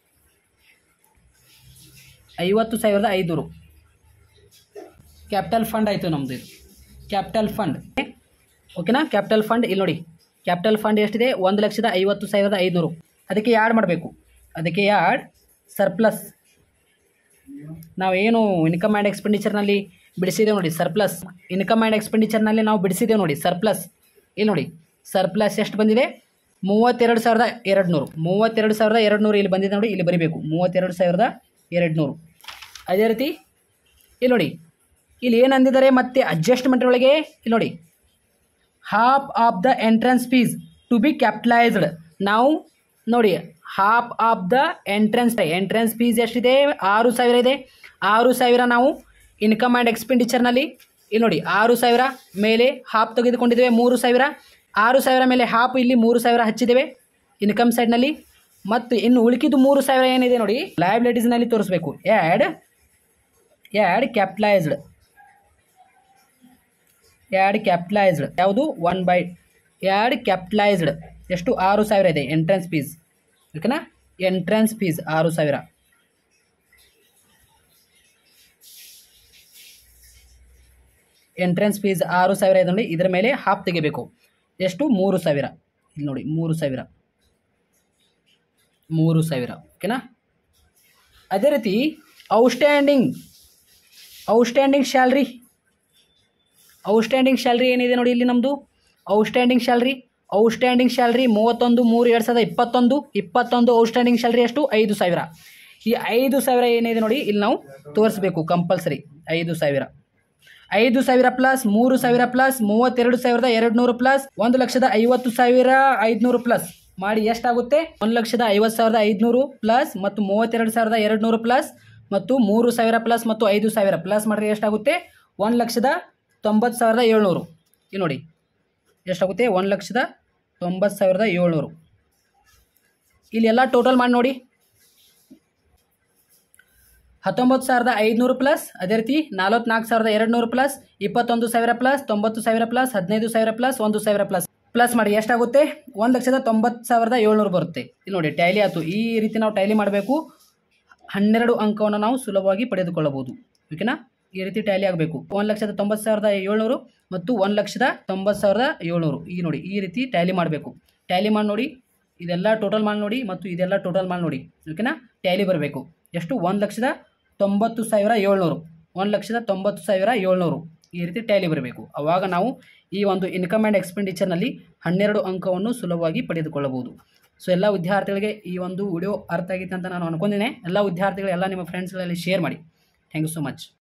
S1: ಐವತ್ತು ಸಾವಿರದ ಐದುನೂರು ಕ್ಯಾಪಿಟಲ್ ಫಂಡ್ ಆಯಿತು ನಮ್ಮದು ಇದು ಕ್ಯಾಪಿಟಲ್ ಫಂಡ್ ಓಕೆನಾ ಕ್ಯಾಪಿಟಲ್ ಫಂಡ್ ಇಲ್ಲಿ ನೋಡಿ ಕ್ಯಾಪಿಟಲ್ ಫಂಡ್ ಎಷ್ಟಿದೆ ಒಂದು ಲಕ್ಷದ ಐವತ್ತು ಸಾವಿರದ ಐದುನೂರು ಅದಕ್ಕೆ ಯಾಡ್ ಮಾಡಬೇಕು ಅದಕ್ಕೆ ಯಾಡ್ ಸರ್ಪ್ಲಸ್ ನಾವೇನು ಇನ್ಕಮ್ ಆ್ಯಂಡ್ ಎಕ್ಸ್ಪೆಂಡಿಚರ್ನಲ್ಲಿ ಬಿಡಿಸಿದ್ದೇವೆ ನೋಡಿ ಸರ್ಪ್ಲಸ್ ಇನ್ಕಮ್ ಆ್ಯಂಡ್ ಎಕ್ಸ್ಪೆಂಡಿಚರ್ನಲ್ಲಿ ನಾವು ಬಿಡಿಸಿದ್ದೇವೆ ನೋಡಿ ಸರ್ಪ್ಲಸ್ ಇಲ್ಲಿ ನೋಡಿ ಸರ್ಪ್ಲಸ್ ಎಷ್ಟು ಬಂದಿದೆ ಮೂವತ್ತೆರಡು ಸಾವಿರದ ಎರಡು ನೂರು ಮೂವತ್ತೆರಡು ಸಾವಿರದ ಎರಡು ನೂರು ಇಲ್ಲಿ ಬಂದಿದೆ ನೋಡಿ ಇಲ್ಲಿ ಬರಿಬೇಕು ಮೂವತ್ತೆರಡು ಸಾವಿರದ ಎರಡು ನೂರು ಅದೇ ರೀತಿ ಇಲ್ಲಿ ನೋಡಿ ಇಲ್ಲಿ ಏನು ಅಂದಿದ್ದಾರೆ ಮತ್ತೆ ಅಡ್ಜಸ್ಟ್ಮೆಂಟ್ ಒಳಗೆ ಇಲ್ಲಿ ನೋಡಿ half of the entrance fees to be capitalised ನಾವು ನೋಡಿ half of the entrance entrance fees ಎಷ್ಟಿದೆ ಆರು ಸಾವಿರ ಇದೆ ಆರು ಸಾವಿರ ನಾವು ಇನ್ಕಮ್ ಆ್ಯಂಡ್ ಎಕ್ಸ್ಪೆಂಡಿಚರ್ನಲ್ಲಿ ಇಲ್ಲಿ ನೋಡಿ ಆರು ಸಾವಿರ ಮೇಲೆ ಹಾಫ್ ತೆಗೆದುಕೊಂಡಿದ್ದೇವೆ ಮೂರು ಸಾವಿರ ಆರು ಸಾವಿರ ಮೇಲೆ ಹಾಫ್ ಇಲ್ಲಿ ಮೂರು ಸಾವಿರ ಹಚ್ಚಿದ್ದೇವೆ ಇನ್ಕಮ್ ಸೈಡ್ನಲ್ಲಿ ಮತ್ತು ಇನ್ನು ಉಳಿಕಿದ್ದು ಮೂರು ಸಾವಿರ ಏನಿದೆ ನೋಡಿ ಲಯಬಿಲಿಟೀಸ್ನಲ್ಲಿ ತೋರಿಸ್ಬೇಕು add add capitalised add capitalised ಯಾವುದು ಒನ್ ಬೈ ಆ್ಯಡ್ ಕ್ಯಾಪಿಟಲೈಸ್ಡ್ ಎಷ್ಟು ಆರು ಸಾವಿರ ಇದೆ ಎಂಟ್ರೆನ್ಸ್ ಫೀಸ್ ಓಕೆನಾ ಎಂಟ್ರೆನ್ಸ್ ಫೀಸ್ ಆರು ಸಾವಿರ ಎಂಟ್ರೆನ್ಸ್ ಫೀಸ್ ಆರು ಸಾವಿರ ಇದೆ ನೋಡಿ ಇದರ ಮೇಲೆ ಹಾಫ್ ತೆಗಿಬೇಕು ಎಷ್ಟು ಮೂರು ಸಾವಿರ ಇಲ್ಲಿ ನೋಡಿ ಮೂರು ಸಾವಿರ ಮೂರು ಸಾವಿರ ಓಕೆನಾ ಅದೇ ರೀತಿ outstanding outstanding salary outstanding salary ಏನಿದೆ ನೋಡಿ ಇಲ್ಲಿ ನಮ್ಮದು ಔಟ್ಸ್ಟ್ಯಾಂಡಿಂಗ್ ಸ್ಯಾಲ್ರಿ ಔಟ್ಸ್ಟ್ಯಾಂಡಿಂಗ್ ಸ್ಯಾಲ್ರಿ ಮೂವತ್ತೊಂದು ಮೂರು ಎರಡು ಸಾವಿರದ ಇಪ್ಪತ್ತೊಂದು ಇಪ್ಪತ್ತೊಂದು ಔಟ್ಸ್ಟ್ಯಾಂಡಿಂಗ್ ಸ್ಯಾಲ್ರಿ ಎಷ್ಟು ಐದು ಸಾವಿರ ಈ ಐದು ಸಾವಿರ ಏನಿದೆ ನೋಡಿ ಇಲ್ಲಿ ನಾವು ತೋರಿಸ್ಬೇಕು ಕಂಪಲ್ಸರಿ ಐದು ಸಾವಿರ ಐದು ಸಾವಿರ ಪ್ಲಸ್ ಮೂರು ಸಾವಿರ ಪ್ಲಸ್ ಮೂವತ್ತೆರಡು ಸಾವಿರದ ಎರಡು ನೂರು ಪ್ಲಸ್ ಒಂದು ಲಕ್ಷದ ಐವತ್ತು ಸಾವಿರ ಐದುನೂರು ಪ್ಲಸ್ ಮಾಡಿ ಎಷ್ಟಾಗುತ್ತೆ ಒಂದು ಲಕ್ಷದ ಐವತ್ತು ಸಾವಿರದ ಐದುನೂರು ಪ್ಲಸ್ ಮತ್ತು ಮೂವತ್ತೆರಡು ಸಾವಿರದ ಎರಡು ನೂರು ಪ್ಲಸ್ ಮತ್ತು ಮೂರು ಸಾವಿರ ಪ್ಲಸ್ ಮತ್ತು ಐದು ಸಾವಿರ ಪ್ಲಸ್ ಮಾಡಿದ್ರೆ ಎಷ್ಟಾಗುತ್ತೆ ಒಂದು ಲಕ್ಷದ ತೊಂಬತ್ತು ಸಾವಿರದ ಏಳ್ನೂರು ಇಲ್ಲಿ ನೋಡಿ ಎಷ್ಟಾಗುತ್ತೆ ಒಂದು ಲಕ್ಷದ ತೊಂಬತ್ತು ಸಾವಿರದ ಏಳ್ನೂರು ಇಲ್ಲಿ ಎಲ್ಲ ಟೋಟಲ್ ಮಾಡಿ ನೋಡಿ ಹತ್ತೊಂಬತ್ತು ಸಾವಿರದ ಐದುನೂರು ಪ್ಲಸ್ ಅದೇ ರೀತಿ ನಲ್ವತ್ನಾಲ್ಕು ಸಾವಿರದ ಎರಡು ನೂರು ಪ್ಲಸ್ ಇಪ್ಪತ್ತೊಂದು ಸಾವಿರ ಪ್ಲಸ್ ತೊಂಬತ್ತು ಸಾವಿರ ಪ್ಲಸ್ ಹದಿನೈದು ಸಾವಿರ ಪ್ಲಸ್ ಒಂದು ಸಾವಿರ ಪ್ಲಸ್ ಪ್ಲಸ್ ಮಾಡಿ ಎಷ್ಟಾಗುತ್ತೆ ಒಂದು ಲಕ್ಷದ ತೊಂಬತ್ತು ಸಾವಿರದ ಏಳ್ನೂರು ಬರುತ್ತೆ ಇಲ್ಲಿ ನೋಡಿ ಟ್ಯಾಲಿ ಆಯಿತು ಈ ರೀತಿ ನಾವು ಟ್ಯಾಲಿ ಮಾಡಬೇಕು ಹನ್ನೆರಡು ಅಂಕವನ್ನು ನಾವು ಸುಲಭವಾಗಿ ಪಡೆದುಕೊಳ್ಳಬಹುದು ಓಕೆನಾ ಈ ರೀತಿ ಟ್ಯಾಲಿ ಆಗಬೇಕು ಒಂದು ಲಕ್ಷದ ತೊಂಬತ್ತು ಸಾವಿರದ ಏಳ್ನೂರು ಮತ್ತು ಒಂದು ಲಕ್ಷದ ತೊಂಬತ್ತು ಸಾವಿರದ ಏಳ್ನೂರು ಈ ನೋಡಿ ಈ ರೀತಿ ಟ್ಯಾಲಿ ಮಾಡಬೇಕು ಟ್ಯಾಲಿ ಮಾಡಿ ನೋಡಿ ಇದೆಲ್ಲ ಟೋಟಲ್ ಮಾಡಿ ನೋಡಿ ಮತ್ತು ಇದೆಲ್ಲ ಟೋಟಲ್ ಮಾಡಿ ನೋಡಿ ಓಕೆನಾ ಟ್ಯಾಲಿ ಬರಬೇಕು ಎಷ್ಟು ಒಂದು ಲಕ್ಷದ ತೊಂಬತ್ತು ಸಾವಿರ ಏಳ್ನೂರು ಒಂದು ಲಕ್ಷದ ತೊಂಬತ್ತು ಸಾವಿರ ಏಳ್ನೂರು ಈ ರೀತಿ ಟ್ಯಾಲಿ ಬರಬೇಕು ಆವಾಗ ನಾವು ಈ ಒಂದು ಇನ್ಕಮ್ ಆ್ಯಂಡ್ ಎಕ್ಸ್ಪೆಂಡಿಚರ್ನಲ್ಲಿ ಹನ್ನೆರಡು ಅಂಕವನ್ನು ಸುಲಭವಾಗಿ ಪಡೆದುಕೊಳ್ಳಬಹುದು ಸೊ ಎಲ್ಲ ವಿದ್ಯಾರ್ಥಿಗಳಿಗೆ ಈ ಒಂದು ವಿಡಿಯೋ ಅರ್ಥ ಆಗಿತ್ತು ಅಂತ ನಾನು ಅನ್ಕೊಂಡಿದ್ದೇನೆ ಎಲ್ಲ ವಿದ್ಯಾರ್ಥಿಗಳು ಎಲ್ಲ ನಿಮ್ಮ ಫ್ರೆಂಡ್ಸ್ಗಳಲ್ಲಿ ಶೇರ್ ಮಾಡಿ ಥ್ಯಾಂಕ್ ಯು ಸೊ ಮಚ್